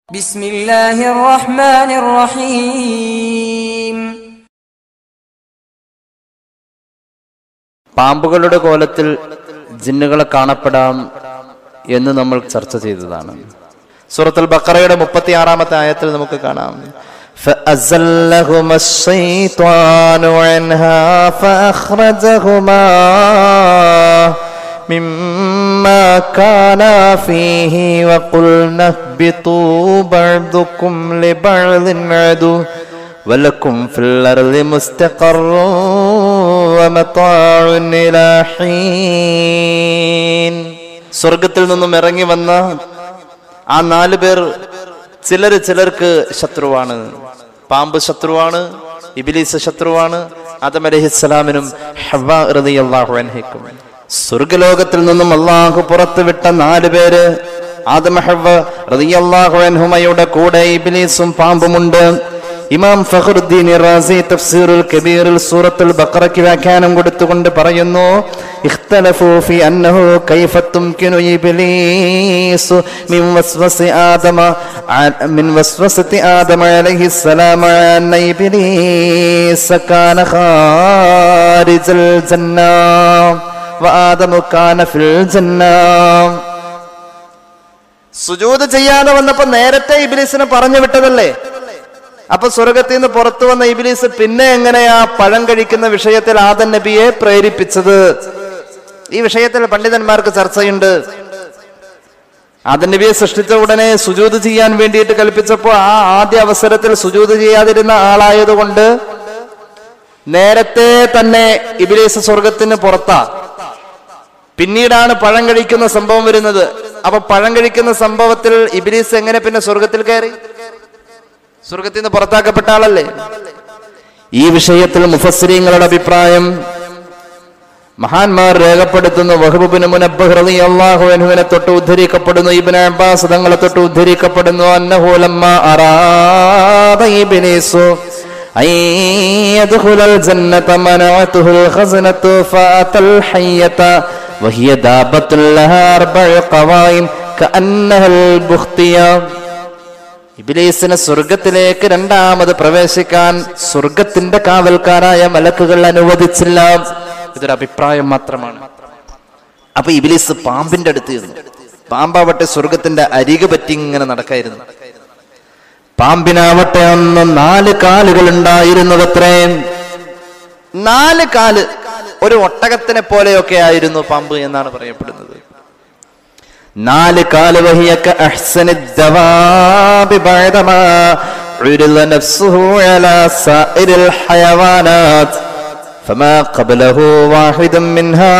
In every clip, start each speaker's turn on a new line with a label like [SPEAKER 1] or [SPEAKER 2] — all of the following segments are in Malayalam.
[SPEAKER 1] بسم الله الرحمن الرحيم
[SPEAKER 2] പാമ്പുകളുടെ കോലത്തിൽ ജിന്നുകളെ കാണപ്പെടാം എന്ന് നമ്മൾ ചർച്ച ചെയ്തതാണ് സൂറത്തുൽ ബക്കറയുടെ മുപ്പത്തി ആറാമത്തെ ആയത്തിൽ നമുക്ക് കാണാം فأزلهما الشيطان عنها فأخرجهما مما كانا فيه وقلنا اهبطوا بعضكم لبعض عدو ولكم في الأرض مستقر ومطاع إلى حين സ്വർഗത്തിൽ നിന്നും ഇറങ്ങി വന്ന ആ നാല് പേർ ചിലര് ചിലർക്ക് ശത്രുവാണ് പാമ്പ് ശത്രുവാണ് ഇബിലീസ് ശത്രുവാണ് ആദം അലഹിസ്സലാമിനും ഹവ്വ റളിയല്ലാഹു അൻഹയ്ക്കും സ്വർഗലോകത്തിൽ നിന്നും അള്ളാഹു പുറത്തുവിട്ട നാല് പേര് ആദം ഹവ്വ റളിയല്ലാഹു അൻഹുമയുടെ കൂടെ ഇബിലീസും പാമ്പുമുണ്ട് ഇമാം ഫഖറുദ്ദീൻ റാസി തഫ്സീറുൽ കബീറിൽ സൂറത്തുൽ ബഖറയ്ക്ക് വ്യാഖ്യാനം കൊടുത്തുകൊണ്ട് പറയുന്നു ഇഖ്തലഫു ഫി അന്നഹു കൈഫ തുംകിനു ഇബ്ലീസ് മിൻ വസ്വസി ആദമ ആ- മിൻ വസ്വസതി ആദമ അലൈഹി സലാം അന്ന ഇബ്ലീസ് കാന ഖാരിജൽ ജന്ന വആദമു കാന ഫിൽ ജന്ന സുജൂദ് ചെയ്യാതെ വന്നപ്പോ നേരത്തെ ഇബ്ലീസിനെ പറഞ്ഞു വിട്ടതല്ലേ അപ്പൊ സ്വർഗത്തിൽ നിന്ന് പുറത്തു വന്ന ഇബിലീസ് പിന്നെ എങ്ങനെയാ പഴം കഴിക്കുന്ന വിഷയത്തിൽ ആദൻ നബിയെ പ്രേരിപ്പിച്ചത് ഈ വിഷയത്തിൽ പണ്ഡിതന്മാർക്ക് ചർച്ചയുണ്ട് ആദൻ നബിയെ സൃഷ്ടിച്ച ഉടനെ സുജൂത് ചെയ്യാൻ വേണ്ടിയിട്ട് കൽപ്പിച്ചപ്പോ ആ ആദ്യ അവസരത്തിൽ സുജൂത് ചെയ്യാതിരുന്ന ആളായതുകൊണ്ട് നേരത്തെ തന്നെ ഇബിലീസ് സ്വർഗത്തിന് പുറത്താ പിന്നീടാണ് പഴം കഴിക്കുന്ന സംഭവം വരുന്നത് അപ്പൊ പഴം കഴിക്കുന്ന സംഭവത്തിൽ ഇബിലീസ് എങ്ങനെ പിന്നെ സ്വർഗത്തിൽ കയറി സ്വർഗത്തിൽ നിന്ന് പുറത്താക്കപ്പെട്ട ആളല്ലേ ഈ വിഷയത്തിൽ മുഫസ്സിരിങ്ങളുടെ അഭിപ്രായം മഹാന്മാർ രേഖപ്പെടുത്തുന്നു വഹബുബിന് മുനബ്ബഹ് റളിയല്ലാഹു അൻഹുവിനെ തൊട്ട് ഉദ്ധരിക്കപ്പെടുന്നു ഇബ്നു അബ്ബാസ് തങ്ങളെ തൊട്ട് ഉദ്ധരിക്കപ്പെടുന്നു അന്നഹു ലമ്മ അറാദ ഇബ്ലീസു أن يدخل الجنة منعته الخزنة فأتى الحية وهي دابة لها أربع قوائم كأنها البختية ഇബിലീസിനെ സ്വർഗത്തിലേക്ക് രണ്ടാമത് പ്രവേശിക്കാൻ സ്വർഗത്തിന്റെ കാവൽക്കാരായ മലക്കുകൾ അനുവദിച്ചില്ല ഇതൊരു അഭിപ്രായം മാത്രമാണ് അപ്പൊ ഇബിലീസ് പാമ്പിന്റെ അടുത്ത് ഇരുന്നു പാമ്പാവട്ടെ സ്വർഗത്തിന്റെ അരികെ പറ്റി ഇങ്ങനെ നടക്കായിരുന്നു പാമ്പിനാവട്ടെ അന്ന് നാല് കാലുകൾ ഉണ്ടായിരുന്നതത്രേ നാല് കാല് ഒരു ഒട്ടകത്തിനെ പോലെയൊക്കെ ആയിരുന്നു പാമ്പ് എന്നാണ് പറയപ്പെടുന്നത് നാല് കാല് വഹിയക്ക അഹ്സനി الدواب بعدما عرض نفسه على سائر الحيوانات فما قبله واحد منها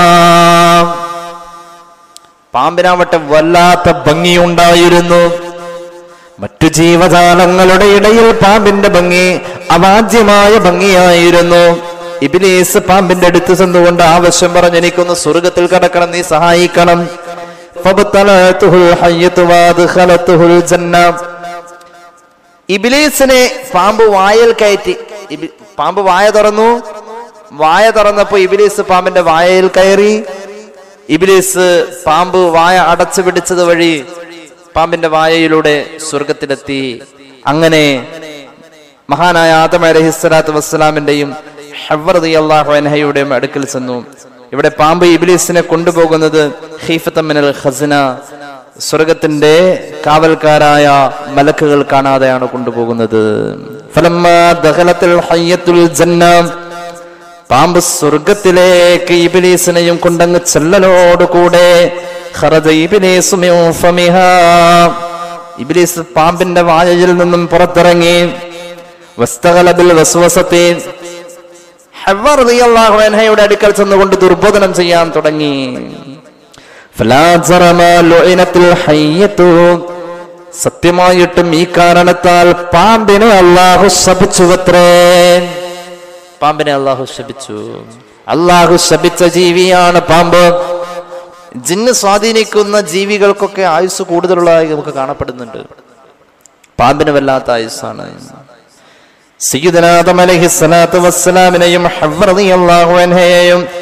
[SPEAKER 2] പാമ്പിനാവട്ടെ വല്ലാത്ത ഭംഗിയുണ്ടായിരുന്നു മറ്റു ജീവജാലങ്ങളുടെ ഇടയിൽ പാമ്പിന്റെ ഭംഗി അവാജ്യമായ ഭംഗിയായിരുന്നു ഇബിലീസ് പാമ്പിന്റെ അടുത്ത് ചെന്നുകൊണ്ട് ആവശ്യം പറഞ്ഞ് എനിക്കൊന്ന് സ്വർഗത്തിൽ കടക്കണം നീ സഹായിക്കണം ഫബ്തലഅതുഹുൽ ഹയ്യത്തു വഅദ്ഖലതുഹുൽ ജന്ന. ഇബിലീസിനെ പാമ്പ് വായൽ കയറ്റി ഇബി- പാമ്പ് വായ തുറന്നു വായ തുറന്നപ്പോ ഇബിലീസ് പാമ്പിന്റെ വായയിൽ കയറി ഇബിലീസ് പാമ്പ് വായ അടച്ചു പിടിച്ചത് വഴി പാമ്പിന്റെ വായയിലൂടെ സ്വർഗത്തിലെത്തി അങ്ങനെ മഹാനായ ആദം അലഹിസ്സലാത്തു വസ്സലാമിന്റെയും ഹവ്വറദി അള്ളാഹു അൻഹയുടെയും അടുക്കൽ ചെന്നു ഇവിടെ പാമ്പ് ഇബിലീസിനെ കൊണ്ടുപോകുന്നത് ഖീഫത്തമ്മിനൽ ഖസ്ന സ്വർഗത്തിന്റെ കാവൽക്കാരായ മലക്കുകൾ കാണാതെയാണ് കൊണ്ടുപോകുന്നത് ഫലമ്മാ ദഖലത്തുൽ ഹയ്യത്തുൽ ജന്ന പാമ്പ് സ്വർഗത്തിലേക്ക് ഇബിലീസിനെയും കൊണ്ടങ്ങ് ചെല്ലലോടുകൂടെ ഖറജ ഇബ്ലീസു മിൻ ഫമിഹാ. ഇബ്ലീസ് പാമ്പിന്റെ വായയിൽ നിന്നും പുറത്തിറങ്ങി വസ്തഗല ബിൽ വസ്വസത്തി ഹവ്വ റളിയല്ലാഹു അൻഹയുടെ അടുക്കൽ ചെന്നുകൊണ്ട് ദുർബോധനം ചെയ്യാൻ തുടങ്ങി ഫലാ ജറമ ലുഇനത്തുൽ ഹയ്യത്തു. സത്യമായിട്ടും ഈ കാരണത്താൽ പാമ്പിനെ അള്ളാഹു ശപിച്ചുവത്രേ പാമ്പിനെ അള്ളാഹു ശപിച്ചു അള്ളാഹു ശപിച്ച ജീവിയാണ് പാമ്പ് ജിന്ന് സ്വാധീനിക്കുന്ന ജീവികൾക്കൊക്കെ ആയുസ് കൂടുതലുള്ളതായി നമുക്ക് കാണപ്പെടുന്നുണ്ട് പാമ്പിന് വല്ലാത്ത ആയുസ്സാണ് സയ്യിദനാദം അലൈഹി സ്വലാത്തു വസ്സലാമിനെയും ഹവ്വ റളിയല്ലാഹു അൻഹയെയും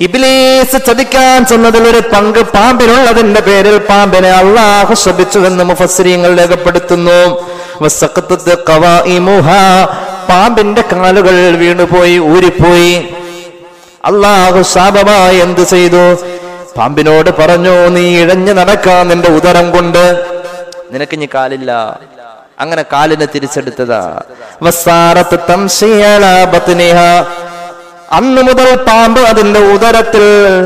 [SPEAKER 2] ഇബിലീസ് ചതിക്കാൻ ചെന്നതിൽ ഒരു പങ്ക് പാമ്പിനുള്ളതിന്റെ പേരിൽ പാമ്പിനെ അള്ളാഹു ശപിച്ചുവെന്ന് മുഫസ്സിരിങ്ങൾ രേഖപ്പെടുത്തുന്നു വസഖത്തത്ത് ഖവാഇമുഹാ. പാമ്പിന്റെ കാലുകൾ വീണുപോയി ഊരിപ്പോയി അള്ളാഹു ശാപമായി എന്ത് ചെയ്തു പാമ്പിനോട് പറഞ്ഞു നീ ഇഴഞ്ഞു നടക്കാൻ നിന്റെ ഉദരം കൊണ്ട് നിനക്ക് ഇനി കാലില്ല അങ്ങനെ കാലിനെ തിരിച്ചെടുത്തതാ വസാറത്ത് തംശിയലാ ബത്നിഹ. അന്ന് മുതൽ പാമ്പ് അതിന്റെ ഉദരത്തിൽ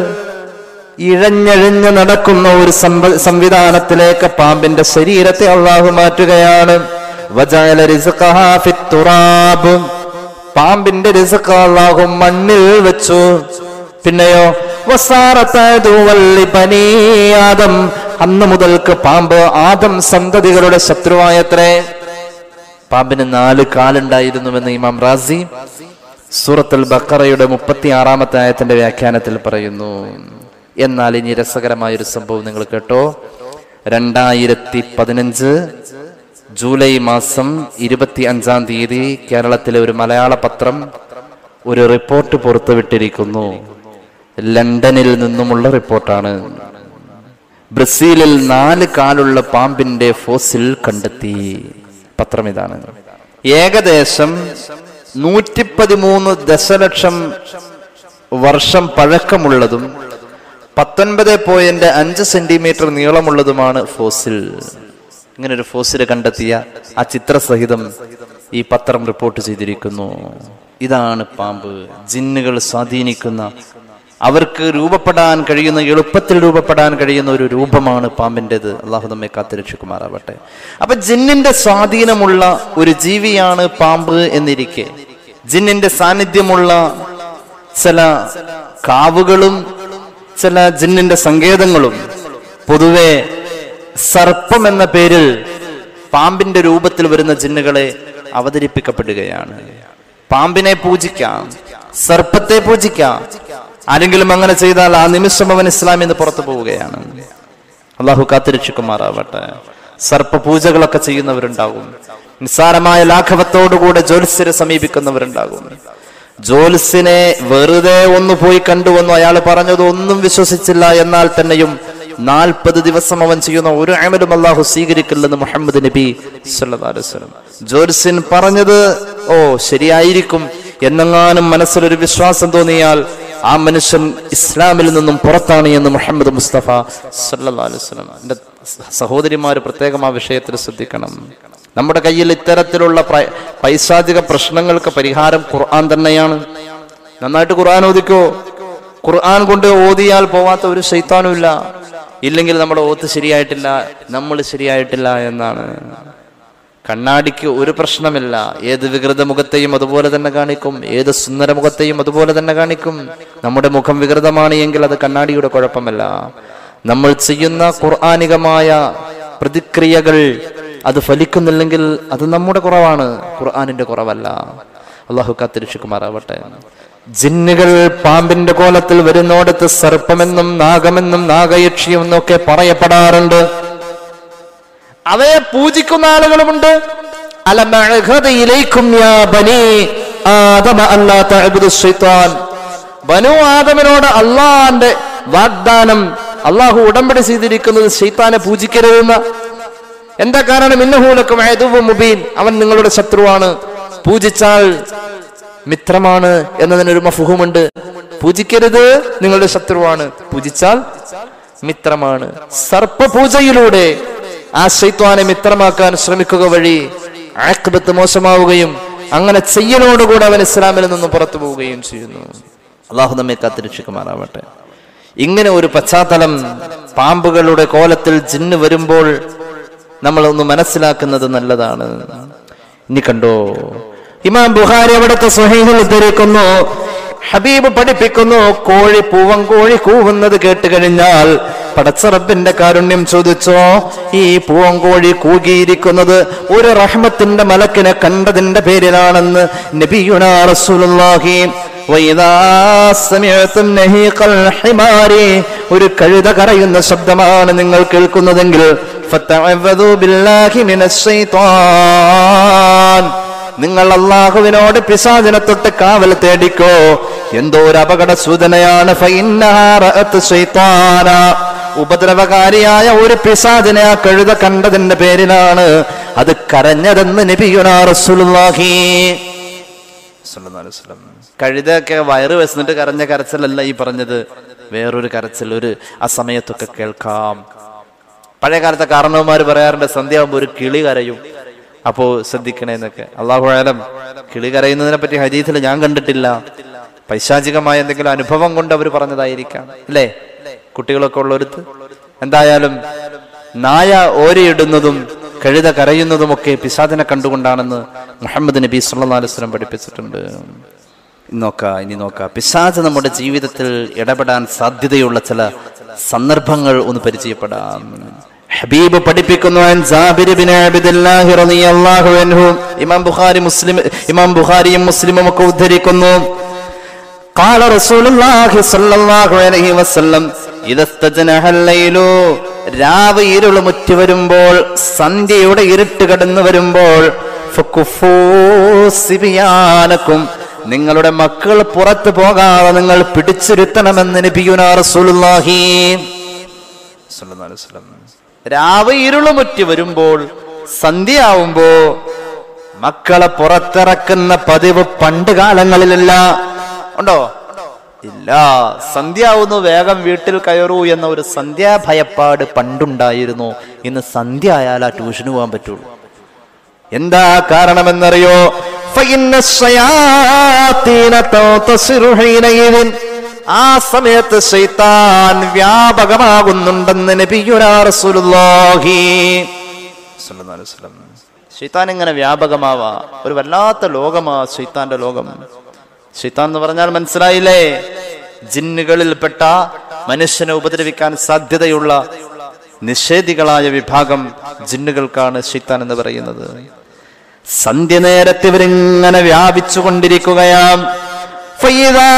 [SPEAKER 2] ഇഴഞ്ഞഴിഞ്ഞ് നടക്കുന്ന ഒരു സംവ- സംവിധാനത്തിലേക്ക് പാമ്പിന്റെ ശരീരത്തെ അള്ളാഹു മാറ്റുകയാണ് വജഅല റിസ്ഖഹാ ഫിത്തുറാബ്. പാമ്പിന്റെ റിസ്ഖ് അള്ളാഹു മണ്ണിൽ വെച്ചു പിന്നെയോ വസാറത്തതു വല്ലി ബനീ ആദം അന്ന് മുതൽക്ക് പാമ്പ് ആദം സന്തതികളുടെ ശത്രുവായത്രേ പാമ്പിന് നാല് കാലുണ്ടായിരുന്നുവെന്ന് ഇമാം റാസി സൂറത്തുൽ ബക്കറയുടെ മുപ്പത്തി ആറാമത്തെ ആയത്തിന്റെ വ്യാഖ്യാനത്തിൽ പറയുന്നു എന്നാൽ ഇനി രസകരമായ ഒരു സംഭവം നിങ്ങൾ കേട്ടോ രണ്ടായിരത്തി പതിനഞ്ച് ജൂലൈ മാസം ഇരുപത്തി അഞ്ചാം തീയതി കേരളത്തിലെ ഒരു മലയാള പത്രം ഒരു റിപ്പോർട്ട് പുറത്തുവിട്ടിരിക്കുന്നു ലണ്ടനിൽ നിന്നുമുള്ള റിപ്പോർട്ടാണ് ബ്രസീലിൽ നാല് കാലുള്ള പാമ്പിന്റെ ഫോസിൽ കണ്ടെത്തി പത്രം ഇതാണ് ഏകദേശം നൂറ്റി പതിമൂന്ന് ദശലക്ഷം വർഷം പഴക്കമുള്ളതും പത്തൊൻപത് പോയിന്റ് അഞ്ച് സെന്റിമീറ്റർ നീളമുള്ളതുമാണ് ഫോസിൽ ഇങ്ങനെ ഒരു ഫോസിൽ കണ്ടെത്തിയ ആ ചിത്രസഹിതം ഈ പത്രം റിപ്പോർട്ട് ചെയ്തിരിക്കുന്നു ഇതാണ് പാമ്പ് ജിന്നുകൾ സ്വാധീനിക്കുന്ന അവർക്ക് രൂപപ്പെടാൻ കഴിയുന്ന എളുപ്പത്തിൽ രൂപപ്പെടാൻ കഴിയുന്ന ഒരു രൂപമാണ് പാമ്പിൻ്റെത് അള്ളാഹു നമ്മെ കാത്തുരക്ഷിക്കുമാറാവട്ടെ അപ്പൊ ജിന്നിന്റെ സ്വാധീനമുള്ള ഒരു ജീവിയാണ് പാമ്പ് എന്നിരിക്കെ ജിന്നിന്റെ സാന്നിധ്യമുള്ള ചില കാവുകളും ചില ജിന്നിന്റെ സങ്കേതങ്ങളും പൊതുവെ സർപ്പം എന്ന പേരിൽ പാമ്പിന്റെ രൂപത്തിൽ വരുന്ന ജിന്നുകളെ അവതരിപ്പിക്കപ്പെടുകയാണ് പാമ്പിനെ പൂജിക്കാം സർപ്പത്തെ പൂജിക്കാം ആരെങ്കിലും അങ്ങനെ ചെയ്താൽ ആ നിമിഷം അവൻ ഇസ്ലാമിൽ നിന്ന് പുറത്തു പോവുകയാണ് അള്ളാഹു കാത്തിരക്ഷിക്കുമാറാവട്ടെ സർപ്പ പൂജകളൊക്കെ ചെയ്യുന്നവരുണ്ടാകും നിസ്സാരമായ ലാഘവത്തോടുകൂടെ ജ്യോത്സ്യരെ സമീപിക്കുന്നവരുണ്ടാകും ജ്യോത്സ്യനെ വെറുതെ ഒന്ന് പോയി കണ്ടുവന്നു അയാൾ പറഞ്ഞത് ഒന്നും വിശ്വസിച്ചില്ല എന്നാൽ തന്നെയും നാൽപ്പത് ദിവസം അവൻ ചെയ്യുന്ന ഒരു അമലും അള്ളാഹു സ്വീകരിക്കില്ലെന്ന് മുഹമ്മദ് നബി സല്ലല്ലാഹു അലൈഹി വസല്ലം ജ്യോത്സ്യൻ പറഞ്ഞത് ഓ ശരിയായിരിക്കും എന്നെങ്ങാനും മനസ്സിലൊരു വിശ്വാസം തോന്നിയാൽ ആ മനുഷ്യൻ ഇസ്ലാമിൽ നിന്നും പുറത്താണ് എന്ന് മുഹമ്മദ് മുസ്തഫ സല്ലല്ലാഹു അലൈഹി വസല്ലം എൻ്റെ സഹോദരിമാർ പ്രത്യേകം ആ വിഷയത്തിൽ ശ്രദ്ധിക്കണം നമ്മുടെ കയ്യിൽ ഇത്തരത്തിലുള്ള പ്ര- പൈശാചിക പ്രശ്നങ്ങൾക്ക് പരിഹാരം ഖുർആൻ തന്നെയാണ് നന്നായിട്ട് ഖുർആൻ ഓദിക്കോ ഖുർആൻ കൊണ്ട് ഓതിയാൽ പോവാത്ത ഒരു ശൈത്താനും ഇല്ല ഇല്ലെങ്കിൽ നമ്മുടെ ഓത്ത് ശരിയായിട്ടില്ല നമ്മൾ ശരിയായിട്ടില്ല എന്നാണ് കണ്ണാടിക്ക് ഒരു പ്രശ്നമില്ല ഏത് വികൃത മുഖത്തെയും അതുപോലെ തന്നെ കാണിക്കും ഏത് സുന്ദര മുഖത്തെയും അതുപോലെ തന്നെ കാണിക്കും നമ്മുടെ മുഖം വികൃതമാണ് എങ്കിൽ അത് കണ്ണാടിയുടെ കുഴപ്പമല്ല നമ്മൾ ചെയ്യുന്ന ഖുർആാനികമായ പ്രതിക്രിയകൾ അത് ഫലിക്കുന്നില്ലെങ്കിൽ അത് നമ്മുടെ കുറവാണ് ഖുർആാനിന്റെ കുറവല്ല അള്ളാഹു കാത്തിരക്ഷിക്കുമാറാവട്ടെ ജിന്നുകൾ പാമ്പിന്റെ കോലത്തിൽ വരുന്നോടത്ത് സർപ്പമെന്നും നാഗമെന്നും നാഗയക്ഷിയെന്നും ഒക്കെ പറയപ്പെടാറുണ്ട് അവയെ പൂജിക്കുന്ന ആളുകളുമുണ്ട് അലം അഅ്ഹദ ഇലൈക്കും യാ ബനി ആദമ അല്ലാ തഅബ്ദു ശൈത്താൻ ബനു ആദമിനോട് അള്ളാന്റെ വാഗ്ദാനം അള്ളാഹു ഉടമ്പടി ചെയ്തിരിക്കുന്നത് ശൈത്താനെ പൂജിക്കരുതെന്ന് എന്താ കാരണം ഇന്നഹൂലക്കും അയതുവും മുബീൻ അവൻ നിങ്ങളുടെ ശത്രുവാണ് പൂജിച്ചാൽ മിത്രമാണ് എന്നതിനൊരു മഫുഹുമുണ്ട് പൂജിക്കരുത് നിങ്ങളുടെ ശത്രുവാണ് പൂജിച്ചാൽ മിത്രമാണ് സർപ്പപൂജയിലൂടെ ആ ശൈത്വാനെ മിത്രമാക്കാൻ ശ്രമിക്കുക വഴി ആക്ബത്ത് മോശമാവുകയും അങ്ങനെ ചെയ്യലോടുകൂടെ അവൻ ഇസ്ലാമിൽ നിന്നും പുറത്തു പോവുകയും ചെയ്യുന്നു അള്ളാഹു നമ്മെ കാത്തിരക്ഷിക്കുമാറാവട്ടെ ഇങ്ങനെ ഒരു പശ്ചാത്തലം പാമ്പുകളുടെ കോലത്തിൽ ജിന്ന് വരുമ്പോൾ നമ്മൾ ഒന്ന് മനസ്സിലാക്കുന്നത് നല്ലതാണ് ഇനി കണ്ടോ ഇമാം ബുഹാരി അവിടുത്തെ സുഹൈഹിൽ ഉദ്ധരിക്കുന്നു ഹബീബ് പഠിപ്പിക്കുന്നു കോഴി പൂവൻ കോഴി കൂവുന്നത് കേട്ട് കഴിഞ്ഞാൽ പടച്ചറബിന്റെ കാരുണ്യം ചോദിച്ചോ ഈ പൂവൻ കോഴി കൂകിയിരിക്കുന്നത് ഒരു റഹ്മത്തിന്റെ മലക്കിനെ കണ്ടതിന്റെ പേരിലാണെന്ന് നബിയുനാ റസൂലുള്ളാഹി വൈദാ സമിഅതും നഹീഖൽ ഹിമാരി ഒരു കഴുത കരയുന്ന ശബ്ദമാണ് നിങ്ങൾ കേൾക്കുന്നതെങ്കിൽ ഫതഅവദു ബില്ലാഹി മിനശ് ശൈത്താൻ നിങ്ങൾ അള്ളാഹുവിനോട് പിശാചിനെ തൊട്ട് കാവൽ തേടിക്കോ എന്തോ ഒരു അപകട സൂചനയാണ് ഫഇന്നഹാ റഅത്ത് ശൈത്താന. ഉപദ്രവകാരിയായ ഒരു പിശാചിനെ ആ കഴുത കണ്ടതിന്റെ പേരിലാണ് അത് കരഞ്ഞതെന്ന് നബിയുനാ റസൂലുള്ളാഹി സ്വല്ലല്ലാഹു അലൈഹി വസല്ലം. കഴുതയൊക്കെ വയറ് വെച്ചിട്ട് കരഞ്ഞ കരച്ചിലല്ല ഈ പറഞ്ഞത് വേറൊരു കരച്ചിൽ ഒരു ആ സമയത്തൊക്കെ കേൾക്കാം പഴയ കാലത്തെ കാരണവന്മാർ പറയാറുണ്ട് സന്ധ്യയാകുമ്പോൾ ഒരു കിളി കരയും അപ്പോ ശ്രദ്ധിക്കണേന്നൊക്കെ അള്ളാഹു ആലം കിളി കരയുന്നതിനെ പറ്റി ഹദീസിൽ ഞാൻ കണ്ടിട്ടില്ല പൈശാചികമായ എന്തെങ്കിലും അനുഭവം കൊണ്ട് അവർ പറഞ്ഞതായിരിക്കാം അല്ലേ കുട്ടികളൊക്കെ ഉള്ളൊരുത്ത് എന്തായാലും നായ ഓരിയിടുന്നതും കഴുത കരയുന്നതുമൊക്കെ പിശാദിനെ കണ്ടുകൊണ്ടാണെന്ന് മുഹമ്മദ് നബി സല്ലല്ലാഹു അലൈഹി വസല്ലം പഠിപ്പിച്ചിട്ടുണ്ട് നോക്ക ഇനി നോക്ക പിശാച് നമ്മുടെ ജീവിതത്തിൽ ഇടപെടാൻ സാധ്യതയുള്ള ചില സന്ദർഭങ്ങൾ ഒന്ന് പരിചയപ്പെടാം ഹബീബ് പഠിപ്പിക്കുന്നു അൻ ജാബിർ ബിൻ അബ്ദുല്ലാഹി റളിയല്ലാഹു അൻഹു ഇമാം ബുഖാരി മുസ്ലിം ഇമാം ബുഖാരിയും മുസ്ലിമും ഒക്കെ ഉദ്ധരിക്കുന്നു قال رسول الله صلى الله عليه وسلم إذا استجنح الليل രാവ് ഇരുള് മുറ്റി വരുമ്പോൾ സന്ധ്യയുടെ ഇരുട്ട് കടന്നു വരുമ്പോൾ ഫകുഫൂ സിബിയാനക്കും നിങ്ങളുടെ മക്കൾ പുറത്തു പോകാതെ നിങ്ങൾ പിടിച്ചിരുത്തണമെന്ന് നബിയുനാ റസൂലുള്ളാഹി സ്വല്ലല്ലാഹു അലൈഹി വസല്ലം. രാവ് ഇരുള് മുറ്റി വരുമ്പോൾ സന്ധ്യയാവുമ്പോ മക്കളെ പുറത്തിറക്കുന്ന പതിവ് പണ്ട് കാലങ്ങളിലല്ല ഉണ്ടോ ഇല്ല സന്ധ്യാവുന്നു വേഗം വീട്ടിൽ കയറൂ എന്ന ഒരു സന്ധ്യാഭയപ്പാട് പണ്ടുണ്ടായിരുന്നു ഇന്ന് സന്ധ്യ ആയാൽ ആ ട്യൂഷന് പോകാൻ പറ്റുള്ളൂ എന്താ കാരണമെന്നറിയോ فإن الشياطين تنتصر حينئذ. ആ സമയത്ത് ശൈത്താൻ വ്യാപകമാകുന്നുണ്ടെന്ന് നബിയുനാ റസൂലുള്ളാഹി സ്വല്ലല്ലാഹു അലൈഹി വസല്ലം. ശൈത്താൻ ഇങ്ങനെ വ്യാപകമാവാ ഒരു വല്ലാത്ത ലോകമാ ശൈത്താന്റെ ലോകം ശൈത്താൻ എന്ന് പറഞ്ഞാൽ മനസ്സിലായില്ലേ ജിന്നുകളിൽപ്പെട്ട മനുഷ്യനെ ഉപദ്രവിക്കാൻ സാധ്യതയുള്ള നിഷേധികളായ വിഭാഗം ജിന്നുകൾക്കാണ് ശൈത്താൻ എന്ന് പറയുന്നത് സന്ധ്യ നേരത്തെ ഇവരിങ്ങനെ വ്യാപിച്ചു കൊണ്ടിരിക്കുകയാം فإذا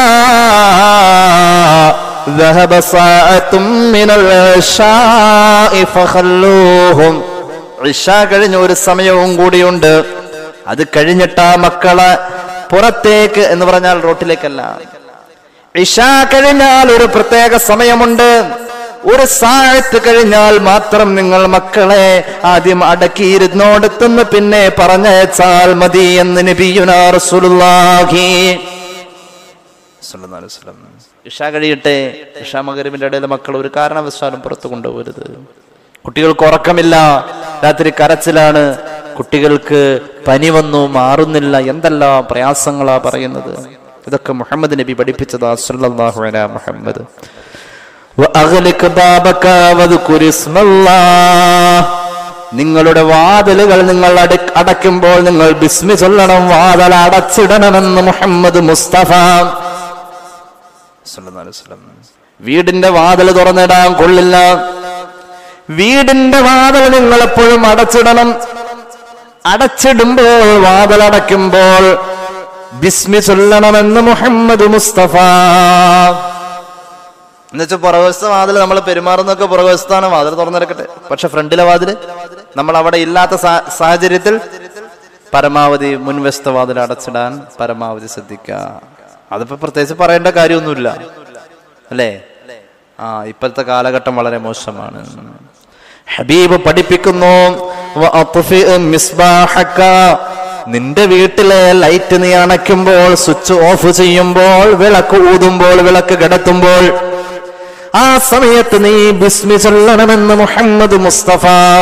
[SPEAKER 2] ذهب ساعة من العشاء فخلوهم ഇഷ കഴിഞ്ഞ ഒരു സമയവും കൂടിയുണ്ട് അത് കഴിഞ്ഞിട്ട് ആ മക്കളെ പുറത്തേക്ക് എന്ന് പറഞ്ഞാൽ റോട്ടിലേക്കല്ല ഇഷ കഴിഞ്ഞാൽ ഒരു പ്രത്യേക സമയമുണ്ട് ഒരു സാഴത്ത് കഴിഞ്ഞാൽ മാത്രം നിങ്ങൾ മക്കളെ ആദ്യം അടക്കിയിരുന്നോടത്തുനിന്ന് പിന്നെ പറഞ്ഞയച്ചാൽ മതി എന്ന് നബിയുനാ റസൂലുള്ളാഹി സ്വല്ലല്ലാഹു അലൈഹി വസല്ലം. ഇഷ കഴിയട്ടെ ഇഷ മകരിമിന്റെ ഇടയിൽ മക്കൾ ഒരു കാരണവശാലും പുറത്തു കൊണ്ടുപോകരുത് കുട്ടികൾക്ക് ഉറക്കമില്ല രാത്രി കരച്ചിലാണ് കുട്ടികൾക്ക് പനി വന്നു മാറുന്നില്ല എന്തെല്ലാം പ്രയാസങ്ങളാ പറയുന്നത് ഇതൊക്കെ മുഹമ്മദ് നബി പഠിപ്പിച്ചതാ സല്ലല്ലാഹു അലാ മുഹമ്മദ് وأغلق بابك واذكر اسم الله. നിങ്ങളുടെ വാതിലുകൾ നിങ്ങൾ അട- അടയ്ക്കുമ്പോൾ നിങ്ങൾ ബിസ്മി ചൊല്ലണം വാതിൽ അടച്ചിടണമെന്ന് മുഹമ്മദ് മുസ്തഫ സല്ലല്ലാഹു അലൈഹി വസല്ലം. വീടിന്റെ വാതിൽ തുറന്നിടാൻ കൊള്ളില്ല വീടിന്റെ വാതിൽ നിങ്ങൾ എപ്പോഴും അടച്ചിടണം അടച്ചിടുമ്പോൾ വാതിൽ അടയ്ക്കുമ്പോൾ ബിസ്മി ചൊല്ലണമെന്ന് മുഹമ്മദ് മുസ്തഫ എന്നുവെച്ചാൽ പുറകുവശത്തെ വാതിൽ നമ്മൾ പെരുമാറുന്നൊക്കെ പുറകുവശത്താണ് വാതിൽ തുറന്നെടുക്കട്ടെ പക്ഷെ ഫ്രണ്ടിലെ വാതിൽ നമ്മൾ അവിടെ ഇല്ലാത്ത സാ- സാഹചര്യത്തിൽ പരമാവധി മുൻവശത്തെ വാതിൽ അടച്ചിടാൻ പരമാവധി ശ്രദ്ധിക്കുക അതിപ്പോ പ്രത്യേകിച്ച് പറയേണ്ട കാര്യമൊന്നുമില്ല അല്ലേ ആ ഇപ്പോഴത്തെ കാലഘട്ടം വളരെ മോശമാണ് ഹബീബ് പഠിപ്പിക്കുന്നു "വഅത്ഫി മിസ്ബാഹക." നിന്റെ വീട്ടിലെ ലൈറ്റ് നീ അണയ്ക്കുമ്പോൾ സ്വിച്ച് ഓഫ് ചെയ്യുമ്പോൾ വിളക്ക് ഊതുമ്പോൾ വിളക്ക് കിടത്തുമ്പോൾ ആ സമയത്ത് നീ ബിസ്മി ചൊല്ലണമെന്ന് മുഹമ്മദ് മുസ്തഫ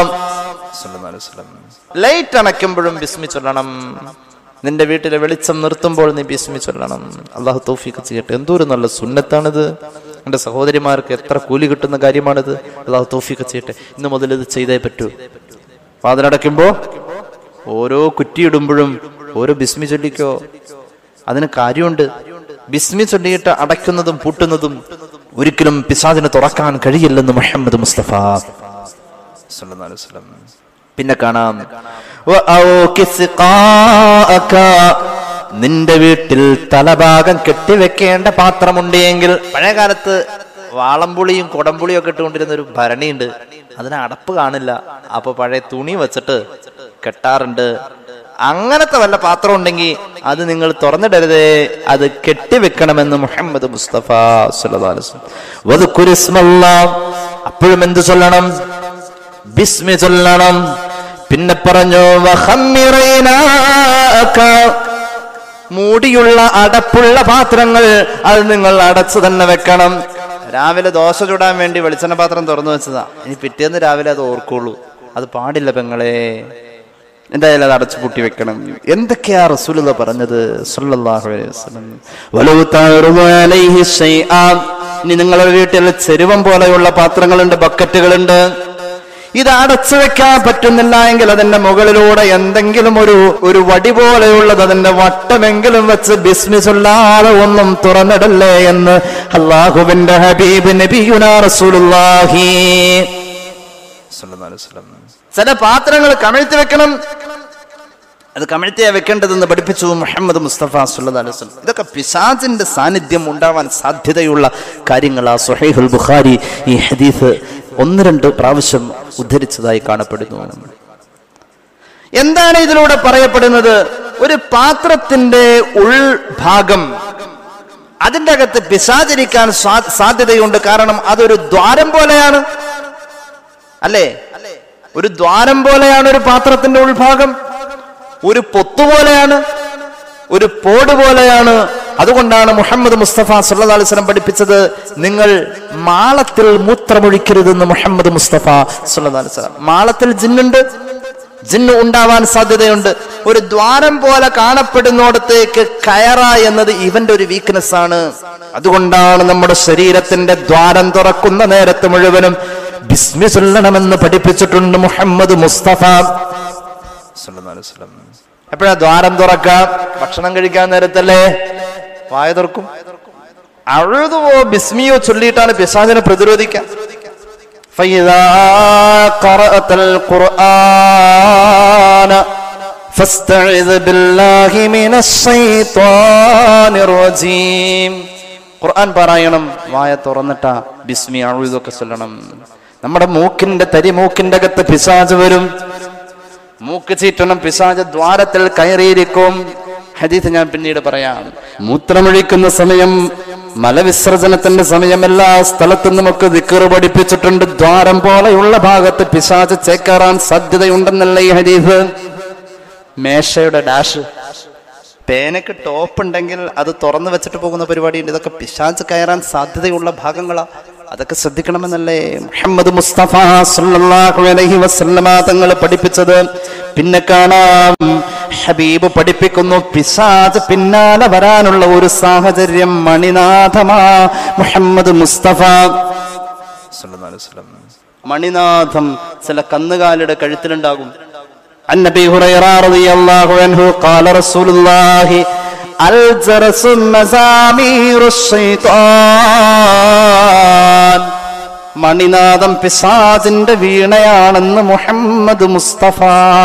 [SPEAKER 2] ലൈറ്റ് അണയ്ക്കുമ്പോഴും ബിസ്മി ചൊല്ലണം നിന്റെ വീട്ടിലെ വെളിച്ചം നിർത്തുമ്പോൾ നീ ബിസ്മി ചൊല്ലണം അള്ളാഹു തൗഫീഖ് ചെയ്യട്ടെ എന്തോരു നല്ല സുന്നത്താണിത് എന്റെ സഹോദരിമാർക്ക് എത്ര കൂലി കിട്ടുന്ന കാര്യമാണിത് അള്ളാഹു തൗഫീഖ് ചെയ്യട്ടെ ഇന്ന് മുതൽ ഇത് ചെയ്തേ പറ്റൂ വാതിലടയ്ക്കുമ്പോ ഓരോ കുറ്റിയിടുമ്പോഴും ഓരോ ബിസ്മി ചൊല്ലിക്കോ അതിന് കാര്യമുണ്ട് ബിസ്മി ചൊല്ലിയിട്ട് അടയ്ക്കുന്നതും പൂട്ടുന്നതും ഒരിക്കലും പിശാദിനെ തുറക്കാൻ കഴിയില്ലെന്ന് മുഹമ്മദ് മുസ്തഫ സല്ലല്ലാഹു അലൈഹി വസല്ലം. പിന്നെ കാണാം വഅൗകിസ് ഖാഅക. നിന്റെ വീട്ടിൽ തലഭാഗം കെട്ടിവെക്കേണ്ട പാത്രമുണ്ടെങ്കിൽ പഴയ കാലത്ത് വാളംപുളിയും കൊടംപുളിയും ഒക്കെ ഇട്ടുകൊണ്ടിരുന്ന ഒരു ഭരണിയുണ്ട് അതിന് അടപ്പ് കാണില്ല അപ്പൊ പഴയ തുണി വെച്ചിട്ട് കെട്ടാറുണ്ട് അങ്ങനത്തെ വല്ല പാത്രം ഉണ്ടെങ്കിൽ അത് നിങ്ങൾ തുറന്നിടരുതേ അത് കെട്ടിവെക്കണമെന്ന് മുഹമ്മദ് മുസ്തഫ സല്ലല്ലാഹു അലൈഹി വസല്ലം. വദ്കുർ ഇസ്മല്ലാഹ്. അപ്പോഴും എന്ത് ചൊല്ലണം ബിസ്മി ചൊല്ലണം പിന്നെ പറഞ്ഞു വഖമ്മിറൈനാക. മൂടിയുള്ള അടപ്പുള്ള പാത്രങ്ങൾ അത് നിങ്ങൾ അടച്ചു തന്നെ വെക്കണം രാവിലെ ദോശ ചുടാൻ വേണ്ടി വെളിച്ചെണ്ണ പാത്രം തുറന്നു വെച്ചതാ ഇനി പിറ്റേന്ന് രാവിലെ അത് ഓർക്കുള്ളൂ അത് പാടില്ല പെങ്ങളെ എന്തായാലും അത് അടച്ചു പൂട്ടി വെക്കണം എന്തൊക്കെയാ റസൂലുള്ള പറഞ്ഞത് സല്ലല്ലാഹു അലൈഹി വസല്ലം വലൗ തഅറുദു അലൈഹി ശൈആൻ ഇനി നിങ്ങളുടെ വീട്ടിൽ ചെരുവം പോലെയുള്ള പാത്രങ്ങളുണ്ട് ബക്കറ്റുകളുണ്ട് ഇത് അടച്ചു വെക്കാൻ പറ്റുന്നില്ല എങ്കിൽ അതിന്റെ മുകളിലൂടെ എന്തെങ്കിലും ഒരു ഒരു വടി പോലെയുള്ളത് അതിന്റെ വട്ടമെങ്കിലും വെച്ച് ബിസ്മിസുല്ലാതെ ഒന്നും തുറന്നിടല്ലേ എന്ന് അള്ളാഹുവിന്റെ ഹബീബ് നബിയുനാ റസൂലുള്ളാഹി സ്വല്ലല്ലാഹു അലൈഹി വസല്ലം. ചില പാത്രങ്ങൾ കമിഴ്ത്തി വെക്കണം അത് കമിഴ്ത്തിയാ വെക്കേണ്ടതെന്ന് പഠിപ്പിച്ചു മുഹമ്മദ് മുസ്തഫ സുല്ലല്ലാഹു അലൈഹി വസല്ലം ഇതൊക്കെ പിശാചിന്റെ സാന്നിധ്യം ഉണ്ടാവാൻ സാധ്യതയുള്ള കാര്യങ്ങൾ ആ സുഹൈഹുൽ ബുഖാരി ഈ ഹദീസ് ഒന്ന് രണ്ട് പ്രാവശ്യം ഉദ്ധരിച്ചതായി കാണപ്പെടുന്നു എന്താണ് ഇതിലൂടെ പറയപ്പെടുന്നത് ഒരു പാത്രത്തിന്റെ ഉൾഭാഗം അതിന്റെ അകത്ത് പിശാചരിക്കാൻ സാ- സാധ്യതയുണ്ട് കാരണം അതൊരു ദ്വാരം പോലെയാണ് അല്ലേ ഒരു ദ്വാരം പോലെയാണ് ഒരു പാത്രത്തിന്റെ ഉൾഭാഗം ഒരു പൊത്തു പോലെയാണ് ഒരു പോട് പോലെയാണ് അതുകൊണ്ടാണ് മുഹമ്മദ് മുസ്തഫ സല്ലല്ലാഹു അലൈഹി വസല്ലം പഠിപ്പിച്ചത് നിങ്ങൾ മാളത്തിൽ മൂത്രമൊഴിക്കരുതെന്ന് മുഹമ്മദ് മുസ്തഫ സല്ലല്ലാഹു അലൈഹി വസല്ലം മാളത്തിൽ ജിന്നുണ്ട് ജിന്ന് ഉണ്ടാവാൻ സാധ്യതയുണ്ട് ഒരു ദ്വാരം പോലെ കാണപ്പെടുന്നിടത്തേക്ക് കയറ എന്നത് ഇവന്റെ ഒരു വീക്ക്നെസ് ആണ് അതുകൊണ്ടാണ് നമ്മുടെ ശരീരത്തിന്റെ ദ്വാരം തുറക്കുന്ന നേരത്ത് മുഴുവനും ബിസ്മി ചൊല്ലണമെന്ന് പഠിപ്പിച്ചിട്ടുണ്ട് മുഹമ്മദ് മുസ്തഫ എപ്പോഴാ ദ്വാരം തുറക്കാം ഭക്ഷണം കഴിക്കാൻ നേരത്തല്ലേ വായ തുറക്കും അഴുതുവോ ബിസ്മിയോ ചൊല്ലിയിട്ടാണ് പിശാചിനെ പ്രതിരോധിക്കാൻ فإذا قرأت القرآن فاستعذ بالله من الشيطان الرجيم ഖുർആൻ പാരായണം വായ തുറന്നിട്ടാ ബിസ്മി അഴുതൊക്കെ ചൊല്ലണം നമ്മുടെ മൂക്കിന്റെ തരി മൂക്കിന്റെ അകത്ത് പിശാജ് വരും മൂക്ക് ചീറ്റണം പിശാജ് ദ്വാരത്തിൽ കയറിയിരിക്കും ഹദീത്ത് ഞാൻ പിന്നീട് പറയാം മൂത്രമൊഴിക്കുന്ന സമയം മലവിസർജനത്തിന്റെ സമയം എല്ലാ സ്ഥലത്തും നമുക്ക് ദിക്കറ് പഠിപ്പിച്ചിട്ടുണ്ട് ദ്വാരം പോലെയുള്ള ഭാഗത്ത് പിശാജ് ചേക്കേറാൻ സാധ്യതയുണ്ടെന്നല്ല ഈ ഹദീസ് മേശയുടെ ഡാഷ് പേനക്ക് ടോപ്പ് ഉണ്ടെങ്കിൽ അത് തുറന്നു വെച്ചിട്ട് പോകുന്ന പരിപാടിയുണ്ട് ഇതൊക്കെ പിശാച് കയറാൻ സാധ്യതയുള്ള ഭാഗങ്ങളാ അതൊക്കെ ശ്രദ്ധിക്കണമെന്നല്ലേ മുഹമ്മദ് മുസ്തഫ സല്ലല്ലാഹു അലൈഹി വസല്ലമ തങ്ങൾ പഠിപ്പിച്ചത് പിന്നെ കാണാം ഹബീബ് പഠിപ്പിക്കുന്നു പിശാച് പിന്നാലെ വരാനുള്ള ഒരു സാഹചര്യം മണിനാഥമാ മുഹമ്മദ് മുസ്തഫ സല്ലല്ലാഹു അലൈഹി വസല്ലം മണിനാഥം ചില കന്നുകാലിയുടെ കഴുത്തിലുണ്ടാകും عن ابي هريره رضي الله عنه قال رسول الله الجرس مزامير الشيطان മണിനാഥം പിശാചിന്റെ വീണയാണെന്ന് മുഹമ്മദ് മുസ്തഫ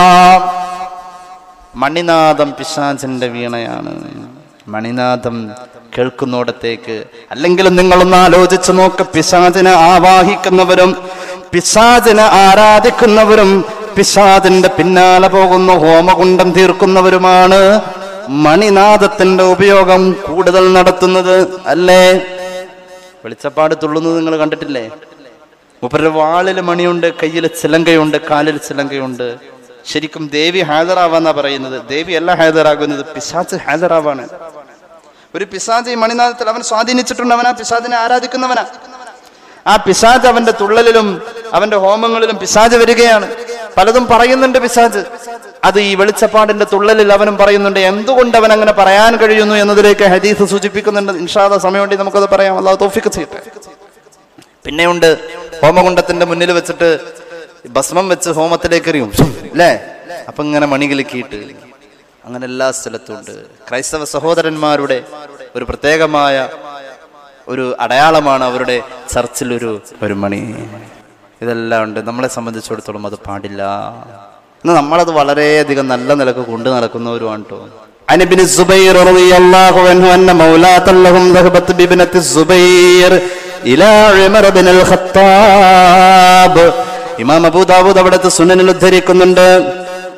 [SPEAKER 2] മണിനാഥം പിശാചിന്റെ വീണയാണ് മണിനാഥം കേൾക്കുന്നിടത്തേക്ക് അല്ലെങ്കിൽ നിങ്ങളൊന്ന് ആലോചിച്ച് നോക്ക് പിശാചിനെ ആവാഹിക്കുന്നവരും പിശാചിനെ ആരാധിക്കുന്നവരും പിശാചിന്റെ പിന്നാലെ പോകുന്ന ഹോമകുണ്ടം തീർക്കുന്നവരുമാണ് മണിനാഥത്തിന്റെ ഉപയോഗം കൂടുതൽ നടത്തുന്നത് അല്ലേ വെളിച്ചപ്പാട് തുള്ളുന്നത് നിങ്ങൾ കണ്ടിട്ടില്ലേ മൂപ്പരുടെ വാളിൽ മണിയുണ്ട് കയ്യിൽ ചിലങ്കയുണ്ട് കാലിൽ ചിലങ്കയുണ്ട് ശരിക്കും ദേവി ഹാജറാവാന്നാ പറയുന്നത് ദേവി അല്ല ഹാജറാകുന്നത് പിശാച്ച് ഹാജറാവാണ് ഒരു പിശാജ് ഈ മണിനാഥത്തിൽ അവൻ സ്വാധീനിച്ചിട്ടുണ്ട് അവൻ ആ പിശാജിനെ ആരാധിക്കുന്നവനാ ആ പിശാജ് അവന്റെ തുള്ളലിലും അവന്റെ ഹോമങ്ങളിലും പിശാജ് വരികയാണ് പലതും പറയുന്നുണ്ട് പിശാജ് അത് ഈ വെളിച്ചപ്പാടിന്റെ തുള്ളലിൽ അവനും പറയുന്നുണ്ട് എന്തുകൊണ്ട് അവൻ അങ്ങനെ പറയാൻ കഴിയുന്നു എന്നതിലേക്ക് ഹദീസ് സൂചിപ്പിക്കുന്നുണ്ട് ഇൻഷാദ സമയമുണ്ടെങ്കിൽ നമുക്കത് പറയാം അല്ലാതെ തോഫിക്ക് ചെയ്യട്ടെ പിന്നെയുണ്ട് ഹോമകുണ്ടത്തിന്റെ മുന്നിൽ വെച്ചിട്ട് ഭസ്മം വെച്ച് ഹോമത്തിലേക്ക് എറിയും അല്ലേ അപ്പൊ ഇങ്ങനെ മണികിലുക്കിയിട്ട് അങ്ങനെ എല്ലാ സ്ഥലത്തും ഉണ്ട് ക്രൈസ്തവ സഹോദരന്മാരുടെ ഒരു പ്രത്യേകമായ ഒരു അടയാളമാണ് അവരുടെ ചർച്ചിൽ ഒരു ഒരു മണി ഇതെല്ലാം ഉണ്ട് നമ്മളെ സംബന്ധിച്ചിടത്തോളം അത് പാടില്ല എന്നാൽ നമ്മളത് വളരെയധികം നല്ല നിലക്ക് കൊണ്ടു നടക്കുന്നവരുമാണ് കേട്ടോ عن ابن الزبير رضي الله عنه أن مولاة لهم ذهبت بابنة الزبير إلى عمر بن الخطاب ഇമാം അബൂ ദാവൂദ് അവിടുത്തെ സുനനിൽ ഉദ്ധരിക്കുന്നുണ്ട്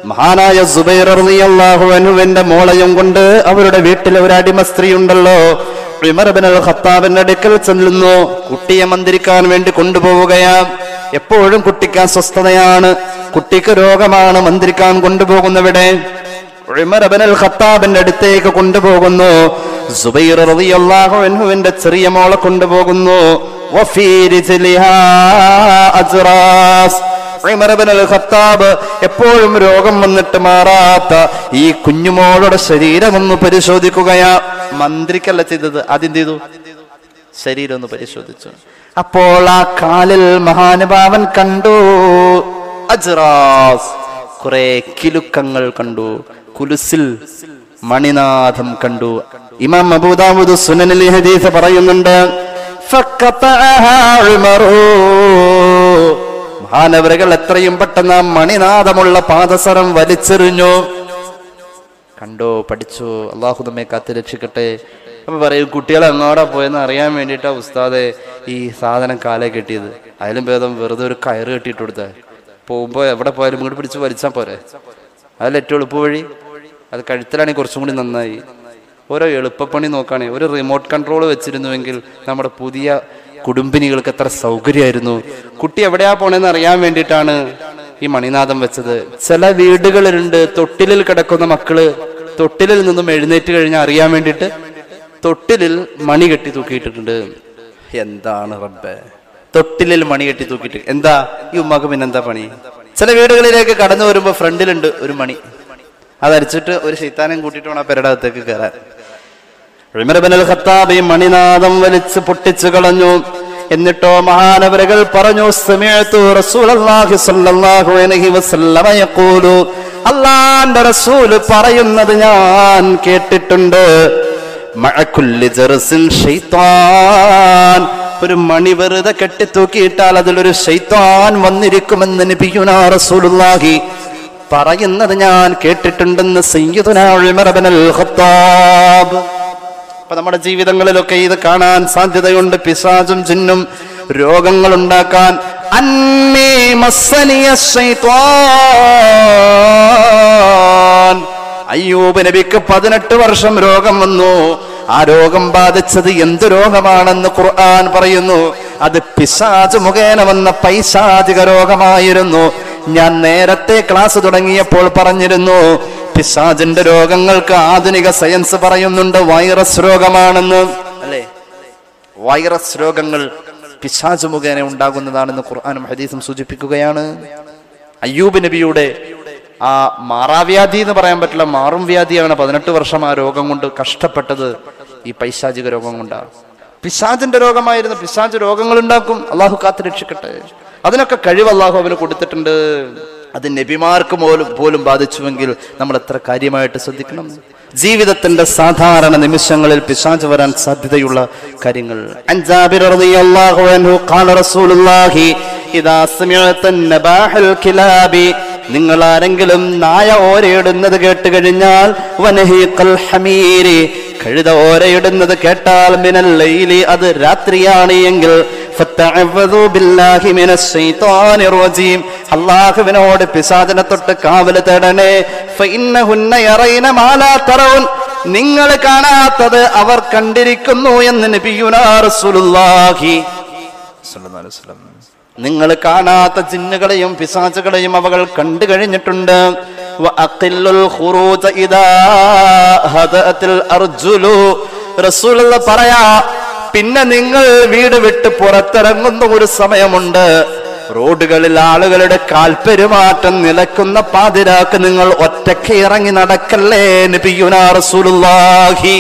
[SPEAKER 2] മഹാനായ സുബൈർ റളിയല്ലാഹു അൻഹുവിന്റെ മോളയും കൊണ്ട് അവരുടെ വീട്ടിൽ ഒരു അടിമ സ്ത്രീ ഉണ്ടല്ലോ ഉമർ ഇബ്നുൽ അൽ ഖത്താബിന്റെ അടുക്കൽ ചെല്ലുന്നു കുട്ടിയെ മന്ത്രിക്കാൻ വേണ്ടി കൊണ്ടുപോവുകയാ എപ്പോഴും കുട്ടിക്ക് അസ്വസ്ഥതയാണ് കുട്ടിക്ക് രോഗമാണ് മന്ത്രിക്കാൻ കൊണ്ടുപോകുന്നവിടെ ഉമർ ഇബ്നുൽ ഖത്താബിന്റെ അടുത്തേക്ക് കൊണ്ടുപോകുന്നു സുബൈർ റളിയല്ലാഹു അൻഹുവിന്റെ ചെറിയ മോളെ കൊണ്ടുപോകുന്നു വഫീ റിജ്ലിഹാ അജ്റാസ് ഉമർ ഇബ്നുൽ ഖത്താബ് എപ്പോഴും രോഗം വന്നിട്ട് മാറാത്ത ഈ കുഞ്ഞുമോളുടെ ശരീരം ഒന്ന് പരിശോധിക്കുകയാ മന്ത്രിക്കല്ല ചെയ്തത് ആദ്യം ചെയ്തു ശരീരം ഒന്ന് പരിശോധിച്ചു അപ്പോൾ ആ കാലിൽ മഹാനുഭാവൻ കണ്ടു അജ്റാസ് കുറെ കിലുക്കങ്ങൾ കണ്ടു കുലുസിൽ മണിനാഥം കണ്ടു ഇമാം അബൂദാവുദ് സുനനിൽ ഈ ഹദീസ് പറയുന്നുണ്ട് ഫഖതഅഹാ ഉമറു മഹാനവരകൾ എത്രയും പെട്ടെന്ന് ആ മണിനാഥമുള്ള പാദസരം വലിച്ചെറിഞ്ഞു കണ്ടോ പഠിച്ചോ അള്ളാഹു നമ്മെ കാത്ത് രക്ഷിക്കട്ടെ അപ്പൊ പറയും കുട്ടികളെ അങ്ങോട്ടാ പോയെന്ന് അറിയാൻ വേണ്ടിയിട്ടാ ഉസ്താദെ ഈ സാധനം കാലേ കെട്ടിയത് അതിലും ഭേദം വെറുതെ ഒരു കയറ് കെട്ടിയിട്ട് കൊടുത്തേ പോകുമ്പോ എവിടെ പോയാലും ഇങ്ങോട്ട് പിടിച്ച് വലിച്ചാൽ പോരെ അതിൽ ഏറ്റവും എളുപ്പ വഴി അത് കഴുത്തിലാണെങ്കിൽ കുറച്ചും കൂടി നന്നായി ഓരോ എളുപ്പപ്പണി നോക്കുകയാണെ ഒരു റിമോട്ട് കൺട്രോൾ വെച്ചിരുന്നുവെങ്കിൽ നമ്മുടെ പുതിയ കുടുംബിനികൾക്ക് എത്ര സൗകര്യമായിരുന്നു കുട്ടി എവിടെയാ പോണെന്ന് അറിയാൻ വേണ്ടിയിട്ടാണ് ഈ മണിനാഥം വെച്ചത് ചില വീടുകളിലുണ്ട് തൊട്ടിലിൽ കിടക്കുന്ന മക്കള് തൊട്ടിലിൽ നിന്നും എഴുന്നേറ്റ് കഴിഞ്ഞാൽ അറിയാൻ വേണ്ടിയിട്ട് തൊട്ടിലിൽ മണി കെട്ടി തൂക്കിയിട്ടിട്ടുണ്ട് എന്താണ് റബ്ബേ തൊട്ടിലിൽ മണി കെട്ടി തൂക്കിയിട്ട് എന്താ ഈ ഉമ്മാക്ക് പിന്നെന്താ പണി ചില വീടുകളിലേക്ക് കടന്നു വരുമ്പോ ഫ്രണ്ടിലുണ്ട് ഒരു മണി അതരിച്ചിട്ട് ഒരു ശൈത്താനം കൂട്ടിയിട്ട് വേണം ആ പെരയുടെ അകത്തേക്ക് കയറാൻ ഉമർ ഇബ്നുൽ ഖത്താബ് ഈ മണിനാദം വലിച്ച് പൊട്ടിച്ചു കളഞ്ഞു എന്നിട്ടോ മഹാനവരകൾ പറഞ്ഞു സമിഅതു റസൂലല്ലാഹി സ്വല്ലല്ലാഹു അലൈഹി വസല്ലമ യഖൂലു അല്ലാഹുവിന്റെ റസൂൽ പറയുന്നത് ഞാൻ കേട്ടിട്ടുണ്ട് മഅകുല്ലി ജർസിൻ ഷൈത്താൻ ഒരു മണി വെറുതെ കെട്ടിത്തൂക്കിയിട്ടാൽ അതിലൊരു ഷൈത്താൻ വന്നിരിക്കുമെന്ന് നബിയുനാ റസൂലുള്ളാഹി പറയുന്നത് ഞാൻ കേട്ടിട്ടുണ്ടെന്ന് സയ്യിദുനാ ഉമർ ഇബ്നുൽ ഖത്താബ് അപ്പൊ നമ്മുടെ ജീവിതങ്ങളിലൊക്കെ ഇത് കാണാൻ സാധ്യതയുണ്ട് പിശാചും ചിന്നും രോഗങ്ങൾ ഉണ്ടാക്കാൻ അന്നേ മസ്സനിയ ശൈത്വാൻ. അയ്യൂബ് നബിക്ക് പതിനെട്ട് വർഷം രോഗം വന്നു ആ രോഗം ബാധിച്ചത് എന്ത് രോഗമാണെന്ന് ഖുർആൻ പറയുന്നു അത് പിശാച് മുഖേന വന്ന പൈശാചിക രോഗമായിരുന്നു ഞാൻ നേരത്തെ ക്ലാസ് തുടങ്ങിയപ്പോൾ പറഞ്ഞിരുന്നു പിശാചിന്റെ രോഗങ്ങൾക്ക് ആധുനിക സയൻസ് പറയുന്നുണ്ട് വൈറസ് രോഗമാണെന്ന് അല്ലേ വൈറസ് രോഗങ്ങൾ പിശാച് മുഖേന ഉണ്ടാകുന്നതാണെന്ന് ഖുർആാനും ഹദീസും സൂചിപ്പിക്കുകയാണ് അയ്യൂബ് നബിയുടെ ആ മാറാവ്യാധി എന്ന് പറയാൻ പറ്റില്ല മാറും വ്യാധിയാണ് പതിനെട്ട് വർഷം ആ രോഗം കൊണ്ട് കഷ്ടപ്പെട്ടത് ഈ പൈശാചിക രോഗം കൊണ്ടാണ് പിശാചിന്റെ രോഗമായിരുന്നു പിശാച് രോഗങ്ങൾ ഉണ്ടാക്കും അള്ളാഹു കാത്ത് രക്ഷിക്കട്ടെ അതിനൊക്കെ കഴിവ് അള്ളാഹു അവന് കൊടുത്തിട്ടുണ്ട് അത് നബിമാർക്ക് പോലും പോലും ബാധിച്ചുവെങ്കിൽ നമ്മൾ എത്ര കാര്യമായിട്ട് ശ്രദ്ധിക്കണം ജീവിതത്തിന്റെ സാധാരണ നിമിഷങ്ങളിൽ പിശാച് വരാൻ സാധ്യതയുള്ള കാര്യങ്ങൾ عن جابر رضي الله عنه قال رسول الله إذا سمعت النباح الكلاب നിങ്ങൾ ആരെങ്കിലും നായ ഓരയിടുന്നത് കേട്ട് കഴിഞ്ഞാൽ വനഹീഖൽ ഹമീരി കഴുത ഓരയിടുന്നത് കേട്ടാൽ മിനൽ ലൈലി അത് രാത്രിയാണ് എങ്കിൽ ഫത്തഅവ്വദു ബില്ലാഹി മിനശ് ശൈത്വാനിർ റജീം അല്ലാഹുവിനോട് പിശാചിനെ തൊട്ട് കാവൽ തേടണേ ഫഇന്നഹുന്ന യറൈന മാ ലാ തറൗൻ നിങ്ങൾ കാണാത്തത് അവർ കണ്ടിരിക്കുന്നു എന്ന് നബിയുനാ റസൂലുള്ളാഹി സ്വല്ലല്ലാഹു അലൈഹി വസല്ലം നിങ്ങൾ കാണാത്ത ജിന്നുകളെയും പിശാചുകളെയും അവകൾ കണ്ടു കഴിഞ്ഞിട്ടുണ്ട് വഅഖില്ലുൽ ഖുറൂജ ഇദാ ഹദഅത്തിൽ അർജുലു റസൂലുള്ള പറയാ പിന്നെ നിങ്ങൾ വീട് വിട്ട് പുറത്തിറങ്ങുന്ന ഒരു സമയമുണ്ട് റോഡുകളിൽ ആളുകളുടെ കാൽപ്പെരുമാറ്റം നിലക്കുന്ന പാതിരാക്ക് നിങ്ങൾ ഒറ്റയ്ക്ക് ഇറങ്ങി നടക്കല്ലേ നബിയുനാ റസൂലുള്ളാഹി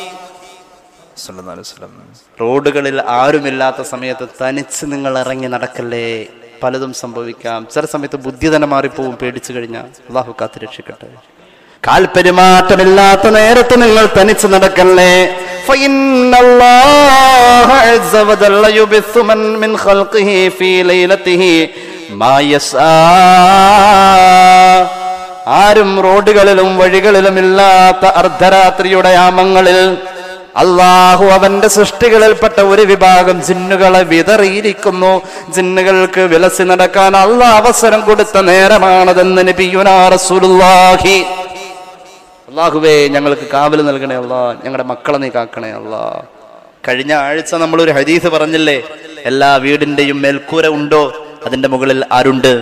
[SPEAKER 2] റോഡുകളിൽ ആരുമില്ലാത്ത സമയത്ത് തനിച്ച് നിങ്ങൾ ഇറങ്ങി നടക്കല്ലേ പലതും സംഭവിക്കാം ചില സമയത്ത് ബുദ്ധി തന്നെ മാറിപ്പോവും പേടിച്ചു കഴിഞ്ഞാൽ അള്ളാഹു കാത്ത് രക്ഷിക്കട്ടെ കാൽപെരുമാറ്റമില്ലാത്ത നേരത്ത് നിങ്ങൾ തനിച്ച് നടക്കല്ലേ فإن الله عز وجل يبث من من خلقه في ليلته ما يشاء ആരും റോഡുകളിലും വഴികളിലും ഇല്ലാത്ത അർദ്ധരാത്രിയുടെ യാമങ്ങളിൽ അള്ളാഹു അവന്റെ സൃഷ്ടികളിൽപ്പെട്ട ഒരു വിഭാഗം ജിന്നുകളെ വിതറിയിരിക്കുന്നു ജിന്നുകൾക്ക് വിലസി നടക്കാൻ അള്ളാഹ് അവസരം കൊടുത്ത നേരമാണതെന്ന് നബിയുനാ റസൂലുള്ളാഹി അള്ളാഹുവേ ഞങ്ങൾക്ക് കാവൽ നൽകണേ അല്ലാ ഞങ്ങളുടെ മക്കളെ നീ കാക്കണേ അല്ലാ കഴിഞ്ഞ ആഴ്ച നമ്മൾ ഒരു ഹദീസ് പറഞ്ഞില്ലേ എല്ലാ വീടിന്റെയും മേൽക്കൂര ഉണ്ടോ അതിന്റെ മുകളിൽ ആരുണ്ട്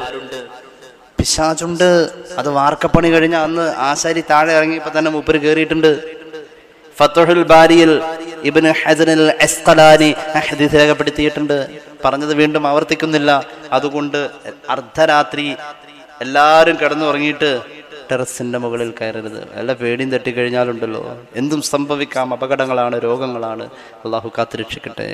[SPEAKER 2] പിശാചുണ്ട് അത് വാർക്കപ്പണി കഴിഞ്ഞ അന്ന് ആശാരി താഴെ ഇറങ്ങിയപ്പോ തന്നെ മൂപ്പര് കയറിയിട്ടുണ്ട് ഫത്തുഹുൽ ബാരിയിൽ ഇബ്നു ഹസനുൽ അസ്ഖലാനി ആ ഹദീസ് രേഖപ്പെടുത്തിയിട്ടുണ്ട് പറഞ്ഞത് വീണ്ടും ആവർത്തിക്കുന്നില്ല അതുകൊണ്ട് അർദ്ധരാത്രി എല്ലാവരും കിടന്നുറങ്ങിയിട്ട് ടെറസിന്റെ മുകളിൽ കയറരുത് വല്ല പേടിയും തട്ടിക്കഴിഞ്ഞാലുണ്ടല്ലോ എന്തും സംഭവിക്കാം അപകടങ്ങളാണ് രോഗങ്ങളാണ് അള്ളാഹു കാത്തുരക്ഷിക്കട്ടെ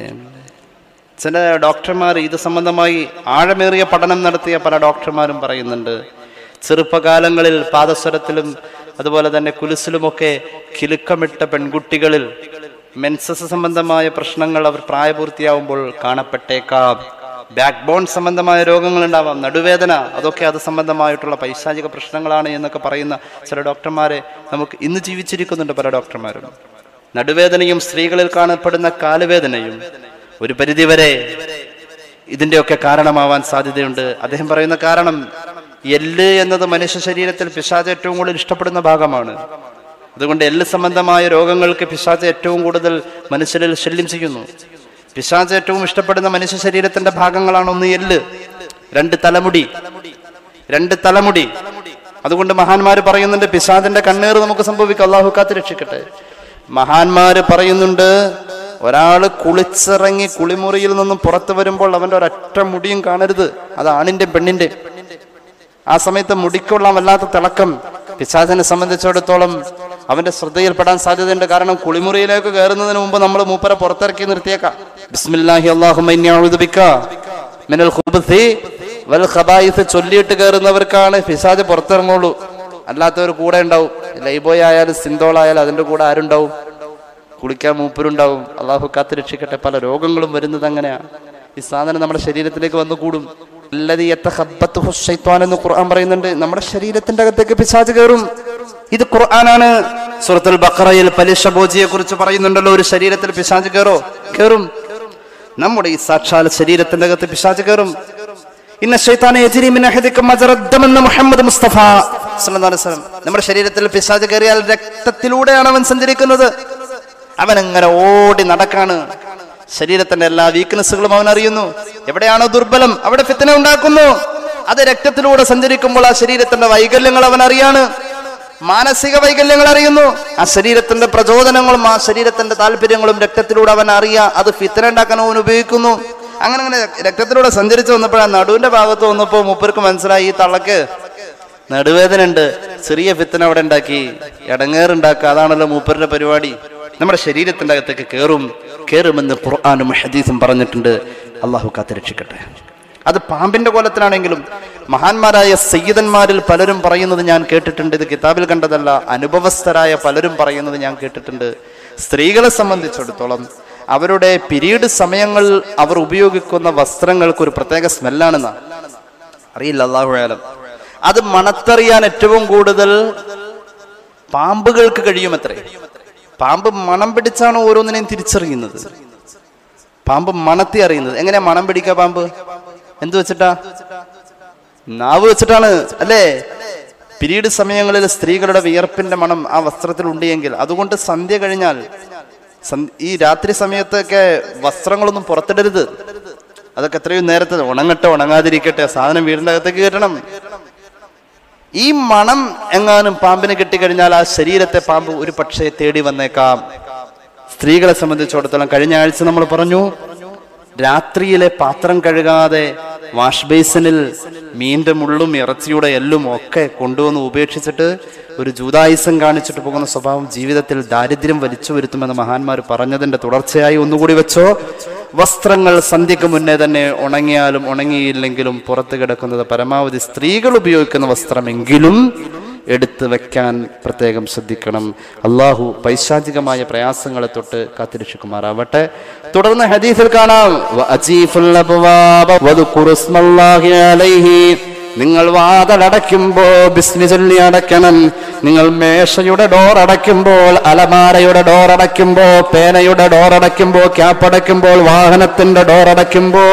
[SPEAKER 2] ചില ഡോക്ടർമാർ ഇത് സംബന്ധമായി ആഴമേറിയ പഠനം നടത്തിയ പല ഡോക്ടർമാരും പറയുന്നുണ്ട് ചെറുപ്പകാലങ്ങളിൽ പാദസ്വരത്തിലും അതുപോലെ തന്നെ കുലുസിലുമൊക്കെ കിലുക്കമിട്ട പെൺകുട്ടികളിൽ മെൻസസ് സംബന്ധമായ പ്രശ്നങ്ങൾ അവർ പ്രായപൂർത്തിയാവുമ്പോൾ കാണപ്പെട്ടേക്കാം ബാക്ക് ബോൺ സംബന്ധമായ രോഗങ്ങൾ ഉണ്ടാവാം നടുവേദന അതൊക്കെ അത് സംബന്ധമായിട്ടുള്ള പൈശാചിക പ്രശ്നങ്ങളാണ് എന്നൊക്കെ പറയുന്ന ചില ഡോക്ടർമാരെ നമുക്ക് ഇന്ന് ജീവിച്ചിരിക്കുന്നുണ്ട് പല ഡോക്ടർമാരും നടുവേദനയും സ്ത്രീകളിൽ കാണപ്പെടുന്ന കാലുവേദനയും ഒരു പരിധിവരെ ഇതിന്റെയൊക്കെ കാരണമാവാൻ സാധ്യതയുണ്ട് അദ്ദേഹം പറയുന്ന കാരണം എല്ല് എന്നത് മനുഷ്യ ശരീരത്തിൽ പിശാച് ഏറ്റവും കൂടുതൽ ഇഷ്ടപ്പെടുന്ന ഭാഗമാണ് അതുകൊണ്ട് എല്ല് സംബന്ധമായ രോഗങ്ങൾക്ക് പിശാച് ഏറ്റവും കൂടുതൽ മനുഷ്യരിൽ ശല്യം ചെയ്യുന്നു പിശാച് ഏറ്റവും ഇഷ്ടപ്പെടുന്ന മനുഷ്യ ശരീരത്തിന്റെ ഭാഗങ്ങളാണ് ഒന്ന് എല്ല് രണ്ട് തലമുടി രണ്ട് തലമുടി അതുകൊണ്ട് മഹാന്മാര് പറയുന്നുണ്ട് പിശാദിന്റെ കണ്ണീർ നമുക്ക് സംഭവിക്കും അള്ളാഹു കാത്ത് രക്ഷിക്കട്ടെ മഹാന്മാര് പറയുന്നുണ്ട് ഒരാള് കുളിച്ചിറങ്ങി കുളിമുറിയിൽ നിന്നും പുറത്തു വരുമ്പോൾ അവന്റെ ഒരൊറ്റ മുടിയും കാണരുത് അത് ആണിന്റെ പെണ്ണിന്റെ ആ സമയത്ത് മുടിക്കുള്ള വല്ലാത്ത തിളക്കം പിശാചിനെ സംബന്ധിച്ചിടത്തോളം അവന്റെ ശ്രദ്ധയിൽപ്പെടാൻ സാധ്യതയുണ്ട് കാരണം കുളിമുറിയിലേക്ക് കയറുന്നതിന് മുമ്പ് നമ്മൾ മൂപ്പരെ പുറത്തിറക്കി നിർത്തിയേക്കാം ബിസ്മില്ലാഹി അല്ലാഹുമ്മ ഇന്നി അഊദു ബിക മിനൽ ഖുബ്സി വൽ ഖബായിസ് ചൊല്ലിയിട്ട് കയറുന്നവർക്കാണ് പിശാച് പുറത്തിറങ്ങുള്ളൂ അല്ലാത്തവർ കൂടെ ഉണ്ടാവും ലൈബോയ് ആയാലും സിന്തോൾ ആയാലും അതിന്റെ കൂടെ ആരുണ്ടാവും കുളിക്കാൻ മൂപ്പരുണ്ടാവും അള്ളാഹു കാത്ത് രക്ഷിക്കട്ടെ പല രോഗങ്ങളും വരുന്നത് അങ്ങനെയാ ഈ സാധനം നമ്മുടെ ശരീരത്തിലേക്ക് വന്നു കൂടും അല്ലതി യത്തഖബ്ബത്തുഹു ശൈത്വാൻ എന്ന് ഖുർആൻ പറയുന്നുണ്ട് നമ്മുടെ ശരീരത്തിന്റെ അകത്തേക്ക് പിശാച് കയറും ഇത് ഖുർആനാണ് സൂറത്തുൽ ബഖറയിൽ പലിശ ബോജിയെ കുറിച്ച് പറയുന്നുണ്ടല്ലോ ഒരു ശരീരത്തിൽ പിശാച് കയറോ കയറും നമ്മുടെ ഈ സാക്ഷാൽ ശരീരത്തിന്റെ അകത്ത് പിശാച് കയറും ഇന്ന ശൈത്താനെ യജ്രി മിൻ അഹദിക്കും മജറദ്ദമെന്ന് മുഹമ്മദ് മുസ്തഫ സല്ലല്ലാഹു അലൈഹി വസല്ലം നമ്മുടെ ശരീരത്തിൽ പിശാച് കയറിയാൽ രക്തത്തിലൂടെയാണ് അവൻ സഞ്ചരിക്കുന്നത് അവൻ അങ്ങനെ ഓടി നടക്കാണ് ശരീരത്തിന്റെ എല്ലാ വീക്ക്നെസ്സുകളും അവൻ അറിയുന്നു എവിടെയാണോ ദുർബലം അവിടെ ഫിത്തന ഉണ്ടാക്കുന്നു അത് രക്തത്തിലൂടെ സഞ്ചരിക്കുമ്പോൾ ആ ശരീരത്തിന്റെ വൈകല്യങ്ങൾ അവൻ അറിയാണ് മാനസിക വൈകല്യങ്ങൾ അറിയുന്നു ആ ശരീരത്തിന്റെ പ്രചോദനങ്ങളും ആ ശരീരത്തിന്റെ താല്പര്യങ്ങളും രക്തത്തിലൂടെ അവൻ അറിയാ അത് ഫിത്തന ഉണ്ടാക്കാൻ അവൻ ഉപയോഗിക്കുന്നു അങ്ങനെ അങ്ങനെ രക്തത്തിലൂടെ സഞ്ചരിച്ച് വന്നപ്പോഴാണ് നടുവിന്റെ ഭാഗത്ത് വന്നപ്പോ മൂപ്പർക്ക് മനസ്സിലായി ഈ തള്ളക്ക് നടുവേദന ഉണ്ട് ചെറിയ ഫിത്തന അവിടെ ഉണ്ടാക്കി ഇടങ്ങേറുണ്ടാക്കുക അതാണല്ലോ മൂപ്പരുടെ പരിപാടി നമ്മുടെ ശരീരത്തിന്റെ അകത്തേക്ക് കയറും കയറുമെന്ന് ഖുർആാനും ഹദീസും പറഞ്ഞിട്ടുണ്ട് അള്ളാഹു കാത്തിരക്ഷിക്കട്ടെ അത് പാമ്പിന്റെ കോലത്തിലാണെങ്കിലും മഹാന്മാരായ സയ്യിദന്മാരിൽ പലരും പറയുന്നത് ഞാൻ കേട്ടിട്ടുണ്ട് ഇത് കിതാബിൽ കണ്ടതല്ല അനുഭവസ്ഥരായ പലരും പറയുന്നത് ഞാൻ കേട്ടിട്ടുണ്ട് സ്ത്രീകളെ സംബന്ധിച്ചിടത്തോളം അവരുടെ പിരീഡ് സമയങ്ങളിൽ അവർ ഉപയോഗിക്കുന്ന വസ്ത്രങ്ങൾക്ക് ഒരു പ്രത്യേക സ്മെല്ലാണെന്നാ അറിയില്ല അള്ളാഹു ആലം അത് മണത്തറിയാൻ ഏറ്റവും കൂടുതൽ പാമ്പുകൾക്ക് കഴിയുമത്രേ പാമ്പ് മണം പിടിച്ചാണ് ഓരോന്നിനെയും തിരിച്ചറിയുന്നത് പാമ്പ് മണത്തി അറിയുന്നത് എങ്ങനെയാ മണം പിടിക്കുക പാമ്പ് എന്ത് വെച്ചിട്ടാ നാവ് വെച്ചിട്ടാണ് അല്ലേ പിരീഡ് സമയങ്ങളിൽ സ്ത്രീകളുടെ വിയർപ്പിന്റെ മണം ആ വസ്ത്രത്തിൽ ഉണ്ടെങ്കിൽ അതുകൊണ്ട് സന്ധ്യ കഴിഞ്ഞാൽ സന്- ഈ രാത്രി സമയത്തൊക്കെ വസ്ത്രങ്ങളൊന്നും പുറത്തിടരുത് അതൊക്കെ എത്രയും നേരത്തെ ഉണങ്ങട്ടെ ഉണങ്ങാതിരിക്കട്ടെ സാധനം വീടിന്റെ അകത്തേക്ക് കയറ്റണം ഈ മണം എങ്ങാനും പാമ്പിന് കിട്ടിക്കഴിഞ്ഞാൽ ആ ശരീരത്തെ പാമ്പ് ഒരു പക്ഷേ തേടി വന്നേക്കാം സ്ത്രീകളെ സംബന്ധിച്ചിടത്തോളം കഴിഞ്ഞ ആഴ്ച നമ്മൾ പറഞ്ഞു രാത്രിയിലെ പാത്രം കഴുകാതെ വാഷ് ബേസിനിൽ മീന്റെ മുള്ളും ഇറച്ചിയുടെ എല്ലും ഒക്കെ കൊണ്ടുവന്ന് ഉപേക്ഷിച്ചിട്ട് ഒരു ജൂതായുസം കാണിച്ചിട്ട് പോകുന്ന സ്വഭാവം ജീവിതത്തിൽ ദാരിദ്ര്യം വലിച്ചു വരുത്തുമെന്ന് മഹാന്മാർ പറഞ്ഞതിന്റെ തുടർച്ചയായി ഒന്നുകൂടി വെച്ചോ വസ്ത്രങ്ങൾ സന്ധ്യക്ക് മുന്നേ തന്നെ ഉണങ്ങിയാലും ഉണങ്ങിയില്ലെങ്കിലും പുറത്ത് കിടക്കുന്നത് പരമാവധി സ്ത്രീകൾ ഉപയോഗിക്കുന്ന വസ്ത്രമെങ്കിലും എടുത്തു വെക്കാൻ പ്രത്യേകം ശ്രദ്ധിക്കണം അള്ളാഹു പൈശാചികമായ പ്രയാസങ്ങളെ തൊട്ട് കാത്തിരക്ഷിക്കുമാറാവട്ടെ തുടർന്ന് ഹദീസിൽ കാണാം "വഅജീഫുൽ അബ്വാബ വദ്കുറു ഇസ്മല്ലാഹി അലൈഹി
[SPEAKER 3] നിങ്ങൾ വാതലടയ്ക്കുമ്പോ ബിസ്മി ചൊല്ലി അടയ്ക്കണം നിങ്ങൾ മേശയുടെ ഡോർ അടയ്ക്കുമ്പോൾ അലമാരയുടെ ഡോർ അടയ്ക്കുമ്പോ പേനയുടെ ഡോർ അടയ്ക്കുമ്പോ ക്യാപ്പ് അടയ്ക്കുമ്പോൾ വാഹനത്തിന്റെ ഡോർ അടയ്ക്കുമ്പോ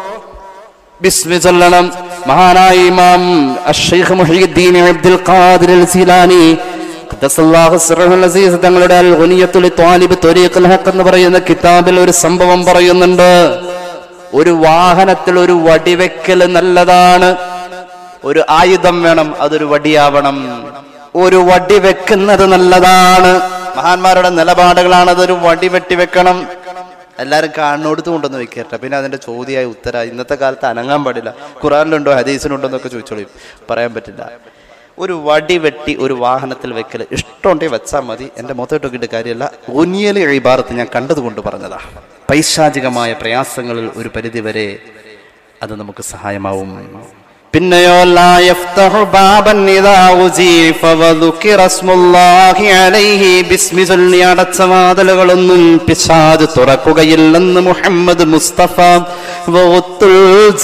[SPEAKER 3] ബിസ്മി ചൊല്ലണം മഹാനായ ഇമാം അഷ്ഷൈഖ് മുഹീദ്ദീൻ അബ്ദുൽ ഖാദിർ അൽ സീലാനി ഖദ്ദസല്ലാഹു സിറഹുൽ അസീസ് തങ്ങളുടെ അൽ ഗുനിയത്തുൽ ത്വാലിബ് ത്വരീഖുൽ ഹഖ് എന്ന് പറയുന്ന കിതാബിൽ ഒരു സംഭവം പറയുന്നുണ്ട് ഒരു വാഹനത്തിൽ ഒരു വടിവെക്കൽ നല്ലതാണ് ഒരു ആയുധം വേണം അതൊരു വടിയാവണം ഒരു വടി വെക്കുന്നത് നല്ലതാണ് മഹാന്മാരുടെ നിലപാടുകളാണ് അതൊരു വടി വെട്ടി വെക്കണം എല്ലാവരും കാണുന്നോടത്ത് കൊണ്ടൊന്ന് വെക്കട്ടെ പിന്നെ അതിന്റെ ചോദ്യമായ ഉത്തര ഇന്നത്തെ കാലത്ത് അനങ്ങാൻ പാടില്ല ഖുറാനിലുണ്ടോ ഹദീസിനുണ്ടോ എന്നൊക്കെ ചോദിച്ചോളൂ പറയാൻ പറ്റില്ല ഒരു വടി വെട്ടി ഒരു വാഹനത്തിൽ വെക്കൽ ഇഷ്ടമുണ്ടെങ്കിൽ വെച്ചാൽ മതി എൻ്റെ മൊത്തമായിട്ടൊക്കെ കാര്യമല്ല ഉനിയൽ ഇബാറത്ത് ഞാൻ കണ്ടതുകൊണ്ട് പറഞ്ഞതാ പൈശാചികമായ പ്രയാസങ്ങളിൽ ഒരു പരിധിവരെ അത് നമുക്ക് സഹായമാവും പിന്നെയോ ലാ യഫ്തഹു ബാബൻ ഇദാ ഉസീഫ വദുകിറ സ്മുല്ലാഹി അലൈഹി ബിസ്മി ചൊല്ലി അടച്ച വാതിലുകളൊന്നും പിശാദ് തുറക്കുകയില്ലെന്ന് മുഹമ്മദ് മുസ്തഫ വഉത്തുൽ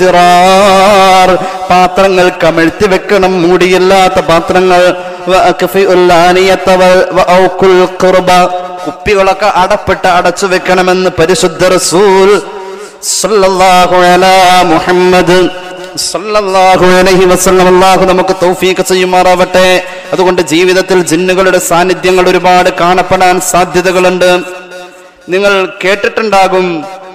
[SPEAKER 3] ജിറാർ പാത്രങ്ങൾ കമഴ്ത്തി വെക്കണം മൂടിയില്ലാത്ത പാത്രങ്ങൾ വഅക്ഫിഉൽ ആനിയത വ- വഔകുൽ ഖുർബ കുപ്പികളൊക്കെ അടപ്പെട്ട് അടച്ചു വെക്കണമെന്ന് പരിശുദ്ധ റസൂൽ സല്ലല്ലാഹു അലാ മുഹമ്മദ് സല്ലല്ലാഹു അലൈഹി വസല്ലം അല്ലാഹു നമുക്ക് തൗഫീഖ് ചെയ്യുമാറാവട്ടെ അതുകൊണ്ട് ജീവിതത്തിൽ ജിന്നുകളുടെ സാന്നിധ്യങ്ങൾ ഒരുപാട് കാണപ്പെടാൻ സാധ്യതകളുണ്ട് നിങ്ങൾ കേട്ടിട്ടുണ്ടാകും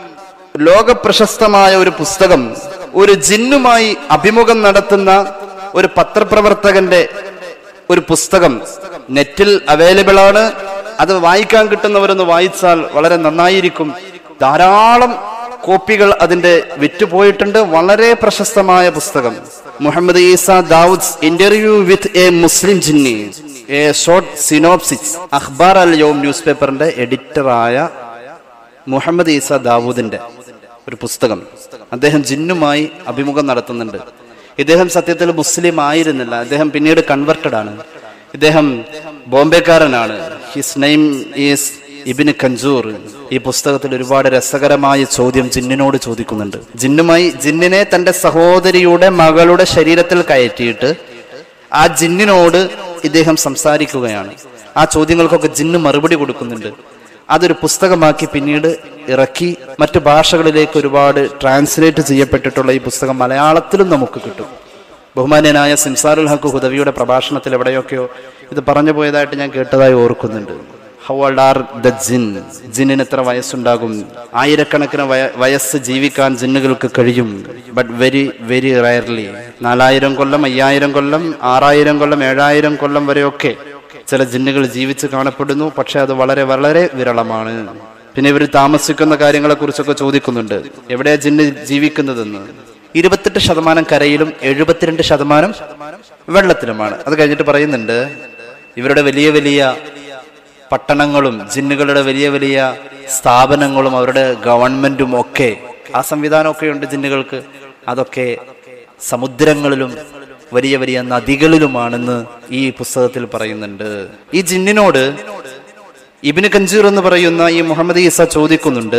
[SPEAKER 3] ലോകപ്രശസ്തമായ ഒരു പുസ്തകം ഒരു ജിന്നുമായി അഭിമുഖം നടത്തുന്ന ഒരു പത്രപ്രവർത്തകന്റെ ഒരു പുസ്തകം നെറ്റിൽ അവൈലബിൾ ആണ് അത് വായിക്കാൻ കിട്ടുന്നവരൊന്ന് വായിച്ചാൽ വളരെ നന്നായിരിക്കും ധാരാളം കോപ്പികൾ അതിന്റെ വിറ്റുപോയിട്ടുണ്ട് വളരെ പ്രശസ്തമായ പുസ്തകം Muhammad Isa Dawood interview with a Muslim jinni a short synopsis Akhbar al Yom news പേപ്പറിന്റെ എഡിറ്ററായ മുഹമ്മദ് ഈസ ദാവൂദിന്റെ ഒരു പുസ്തകം അദ്ദേഹം ജിന്നുമായി അഭിമുഖം നടത്തുന്നുണ്ട് ഇദ്ദേഹം സത്യത്തിൽ മുസ്ലിം ആയിരുന്നില്ല അദ്ദേഹം പിന്നീട് കൺവെർട്ടഡ് ആണ് ഇദ്ദേഹം ബോംബെക്കാരനാണ് his name is Ibn Kanjur ഈ പുസ്തകത്തിൽ ഒരുപാട് രസകരമായ ചോദ്യം ജിന്നിനോട് ചോദിക്കുന്നുണ്ട് ജിന്നുമായി ജിന്നിനെ തന്റെ സഹോദരിയുടെ മകളുടെ ശരീരത്തിൽ കയറ്റിയിട്ട് ആ ജിന്നിനോട് ഇദ്ദേഹം സംസാരിക്കുകയാണ് ആ ചോദ്യങ്ങൾക്കൊക്കെ ജിന്ന് മറുപടി കൊടുക്കുന്നുണ്ട് അതൊരു പുസ്തകമാക്കി പിന്നീട് ഇറക്കി മറ്റു ഭാഷകളിലേക്ക് ഒരുപാട് ട്രാൻസ്ലേറ്റ് ചെയ്യപ്പെട്ടിട്ടുള്ള ഈ പുസ്തകം മലയാളത്തിലും നമുക്ക് കിട്ടും ബഹുമാന്യനായ സിംസാറുൽ ഹക്ക് ഹുദവിയുടെ പ്രഭാഷണത്തിൽ എവിടെയൊക്കെയോ ഇത് പറഞ്ഞു പോയതായിട്ട് ഞാൻ കേട്ടതായി ഓർക്കുന്നുണ്ട് how old are the jinn ജിന്നിന് എത്ര വയസ്സുണ്ടാകും ആയിരക്കണക്കിന് വയ- വയസ്സ് ജീവിക്കാൻ ജിന്നുകൾക്ക് കഴിയും ബട്ട് വെരി വെരി റയർലി നാലായിരം കൊല്ലം അയ്യായിരം കൊല്ലം ആറായിരം കൊല്ലം ഏഴായിരം കൊല്ലം വരെയൊക്കെ ചില ജിന്നുകൾ ജീവിച്ച് കാണപ്പെടുന്നു പക്ഷെ അത് വളരെ വളരെ വിരളമാണ് പിന്നെ ഇവർ താമസിക്കുന്ന കാര്യങ്ങളെ കുറിച്ചൊക്കെ ചോദിക്കുന്നുണ്ട് എവിടെയാ ജിന്ന് ജീവിക്കുന്നതെന്ന് ഇരുപത്തെട്ട് ശതമാനം കരയിലും എഴുപത്തിരണ്ട് ശതമാനം വെള്ളത്തിലുമാണ് അത് കഴിഞ്ഞിട്ട് പറയുന്നുണ്ട് ഇവരുടെ വലിയ വലിയ പട്ടണങ്ങളും ജിന്നുകളുടെ വലിയ വലിയ സ്ഥാപനങ്ങളും അവരുടെ ഗവൺമെന്റും ഒക്കെ ആ സംവിധാനമൊക്കെ ഉണ്ട് ജിന്നുകൾക്ക് അതൊക്കെ സമുദ്രങ്ങളിലും വലിയ വലിയ നദികളിലുമാണെന്ന് ഈ പുസ്തകത്തിൽ പറയുന്നുണ്ട് ഈ ജിന്നിനോട് ഇബിന് കഞ്ചീർ എന്ന് പറയുന്ന ഈ മുഹമ്മദ് ഈസ ചോദിക്കുന്നുണ്ട്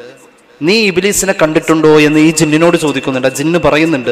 [SPEAKER 3] നീ ഇബിലീസിനെ കണ്ടിട്ടുണ്ടോ എന്ന് ഈ ജിന്നിനോട് ചോദിക്കുന്നുണ്ട് ആ ജിന്ന് പറയുന്നുണ്ട്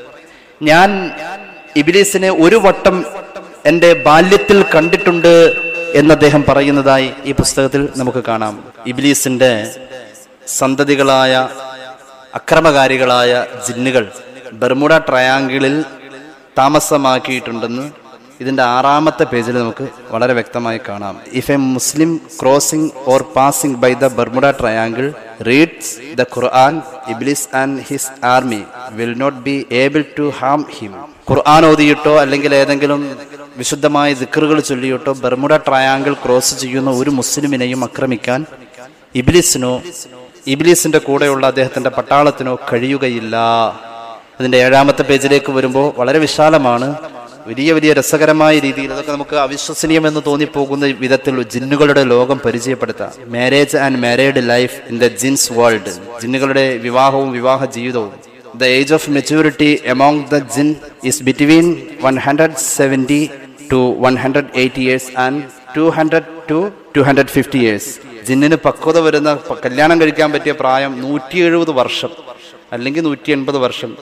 [SPEAKER 3] ഞാൻ ഇബിലീസിനെ ഒരു വട്ടം എൻ്റെ ബാല്യത്തിൽ കണ്ടിട്ടുണ്ട് എന്ന് അദ്ദേഹം പറയുന്നതായി ഈ പുസ്തകത്തിൽ നമുക്ക് കാണാം ഇബിലീസിന്റെ സന്തതികളായ അക്രമകാരികളായ ജിന്നുകൾ ബർമുഡ ട്രയാങ്കിളിൽ താമസമാക്കിയിട്ടുണ്ടെന്ന് ഇതിന്റെ ആറാമത്തെ പേജിൽ നമുക്ക് വളരെ വ്യക്തമായി കാണാം if a Muslim crossing or passing by the Bermuda triangle reads the Quran Iblis and his army will not be able to harm him ഖുർആൻ ഓതിയിട്ടോ അല്ലെങ്കിൽ ഏതെങ്കിലും വിശുദ്ധമായ ദിക്കറുകൾ ചൊല്ലിയിട്ടോ ബർമുഡ ട്രയാങ്കിൾ ക്രോസ് ചെയ്യുന്ന ഒരു മുസ്ലിമിനെയും ആക്രമിക്കാൻ ഇബ്ലിസിനോ ഇബ്ലിസിന്റെ കൂടെയുള്ള അദ്ദേഹത്തിന്റെ പട്ടാളത്തിനോ കഴിയുകയില്ല അതിന്റെ ഏഴാമത്തെ പേജിലേക്ക് വരുമ്പോൾ വളരെ വിശാലമാണ് വലിയ വലിയ രസകരമായ രീതിയിൽ അതൊക്കെ നമുക്ക് അവിശ്വസനീയമെന്ന് തോന്നിപ്പോകുന്ന വിധത്തിൽ ജിന്നുകളുടെ ലോകം പരിചയപ്പെടുത്താം marriage and married life in the jinns world ജിന്നുകളുടെ വിവാഹവും വിവാഹ ജീവിതവും the age of maturity among the jinn is between one hundred seventy to one hundred eighty years and two hundred to two hundred fifty years ജിന്നിന് പക്വത വരുന്ന പ- കല്യാണം കഴിക്കാൻ പറ്റിയ പ്രായം നൂറ്റി എഴുപത് വർഷം അല്ലെങ്കിൽ നൂറ്റി എൺപത് വർഷം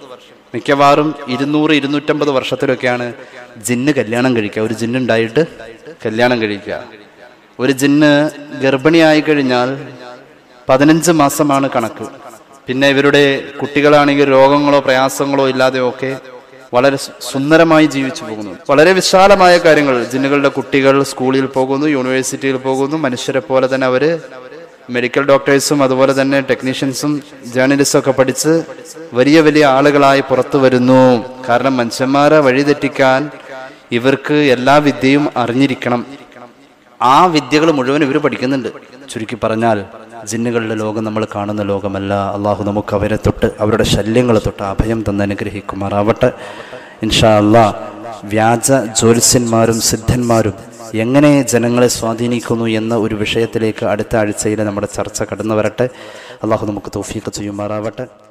[SPEAKER 3] മിക്കവാറും ഇരുന്നൂറ് ഇരുന്നൂറ്റമ്പത് വർഷത്തിലൊക്കെയാണ് ജിന്ന് കല്യാണം കഴിക്കുക ഒരു ജിന്നുണ്ടായിട്ട് കല്യാണം കഴിക്കുക ഒരു ജിന്ന് ഗർഭിണിയായി കഴിഞ്ഞാൽ പതിനഞ്ച് മാസമാണ് കണക്ക് പിന്നെ ഇവരുടെ കുട്ടികളാണെങ്കിൽ രോഗങ്ങളോ പ്രയാസങ്ങളോ ഇല്ലാതെയൊക്കെ വളരെ സു- സുന്ദരമായി ജീവിച്ചു പോകുന്നു വളരെ വിശാലമായ കാര്യങ്ങൾ ജിന്നുകളുടെ കുട്ടികൾ സ്കൂളിൽ പോകുന്നു യൂണിവേഴ്സിറ്റിയിൽ പോകുന്നു മനുഷ്യരെ പോലെ തന്നെ അവര് മെഡിക്കൽ ഡോക്ടേഴ്സും അതുപോലെ തന്നെ ടെക്നീഷ്യൻസും ജേർണലിസ്റ്റും ഒക്കെ പഠിച്ച് വലിയ വലിയ ആളുകളായി പുറത്തു വരുന്നു കാരണം മനുഷ്യന്മാരെ വഴിതെറ്റിക്കാൻ ഇവർക്ക് എല്ലാ വിദ്യയും അറിഞ്ഞിരിക്കണം ആ വിദ്യകൾ മുഴുവൻ ഇവർ പഠിക്കുന്നുണ്ട് ചുരുക്കി പറഞ്ഞാൽ ജിന്നുകളുടെ ലോകം നമ്മൾ കാണുന്ന ലോകമല്ല അള്ളാഹു നമുക്ക് അവരെ തൊട്ട് അവരുടെ ശല്യങ്ങൾ തൊട്ട് അഭയം തന്ന് അനുഗ്രഹിക്കുമാറാവട്ടെ ഇൻഷാ അല്ലാ വ്യാജ ജ്യോത്സ്യന്മാരും സിദ്ധന്മാരും എങ്ങനെ ജനങ്ങളെ സ്വാധീനിക്കുന്നു എന്ന ഒരു വിഷയത്തിലേക്ക് അടുത്ത ആഴ്ചയിൽ നമ്മുടെ ചർച്ച കടന്നു വരട്ടെ അള്ളാഹു നമുക്ക് തോഫീക്ക് ചെയ്യുമാറാവട്ടെ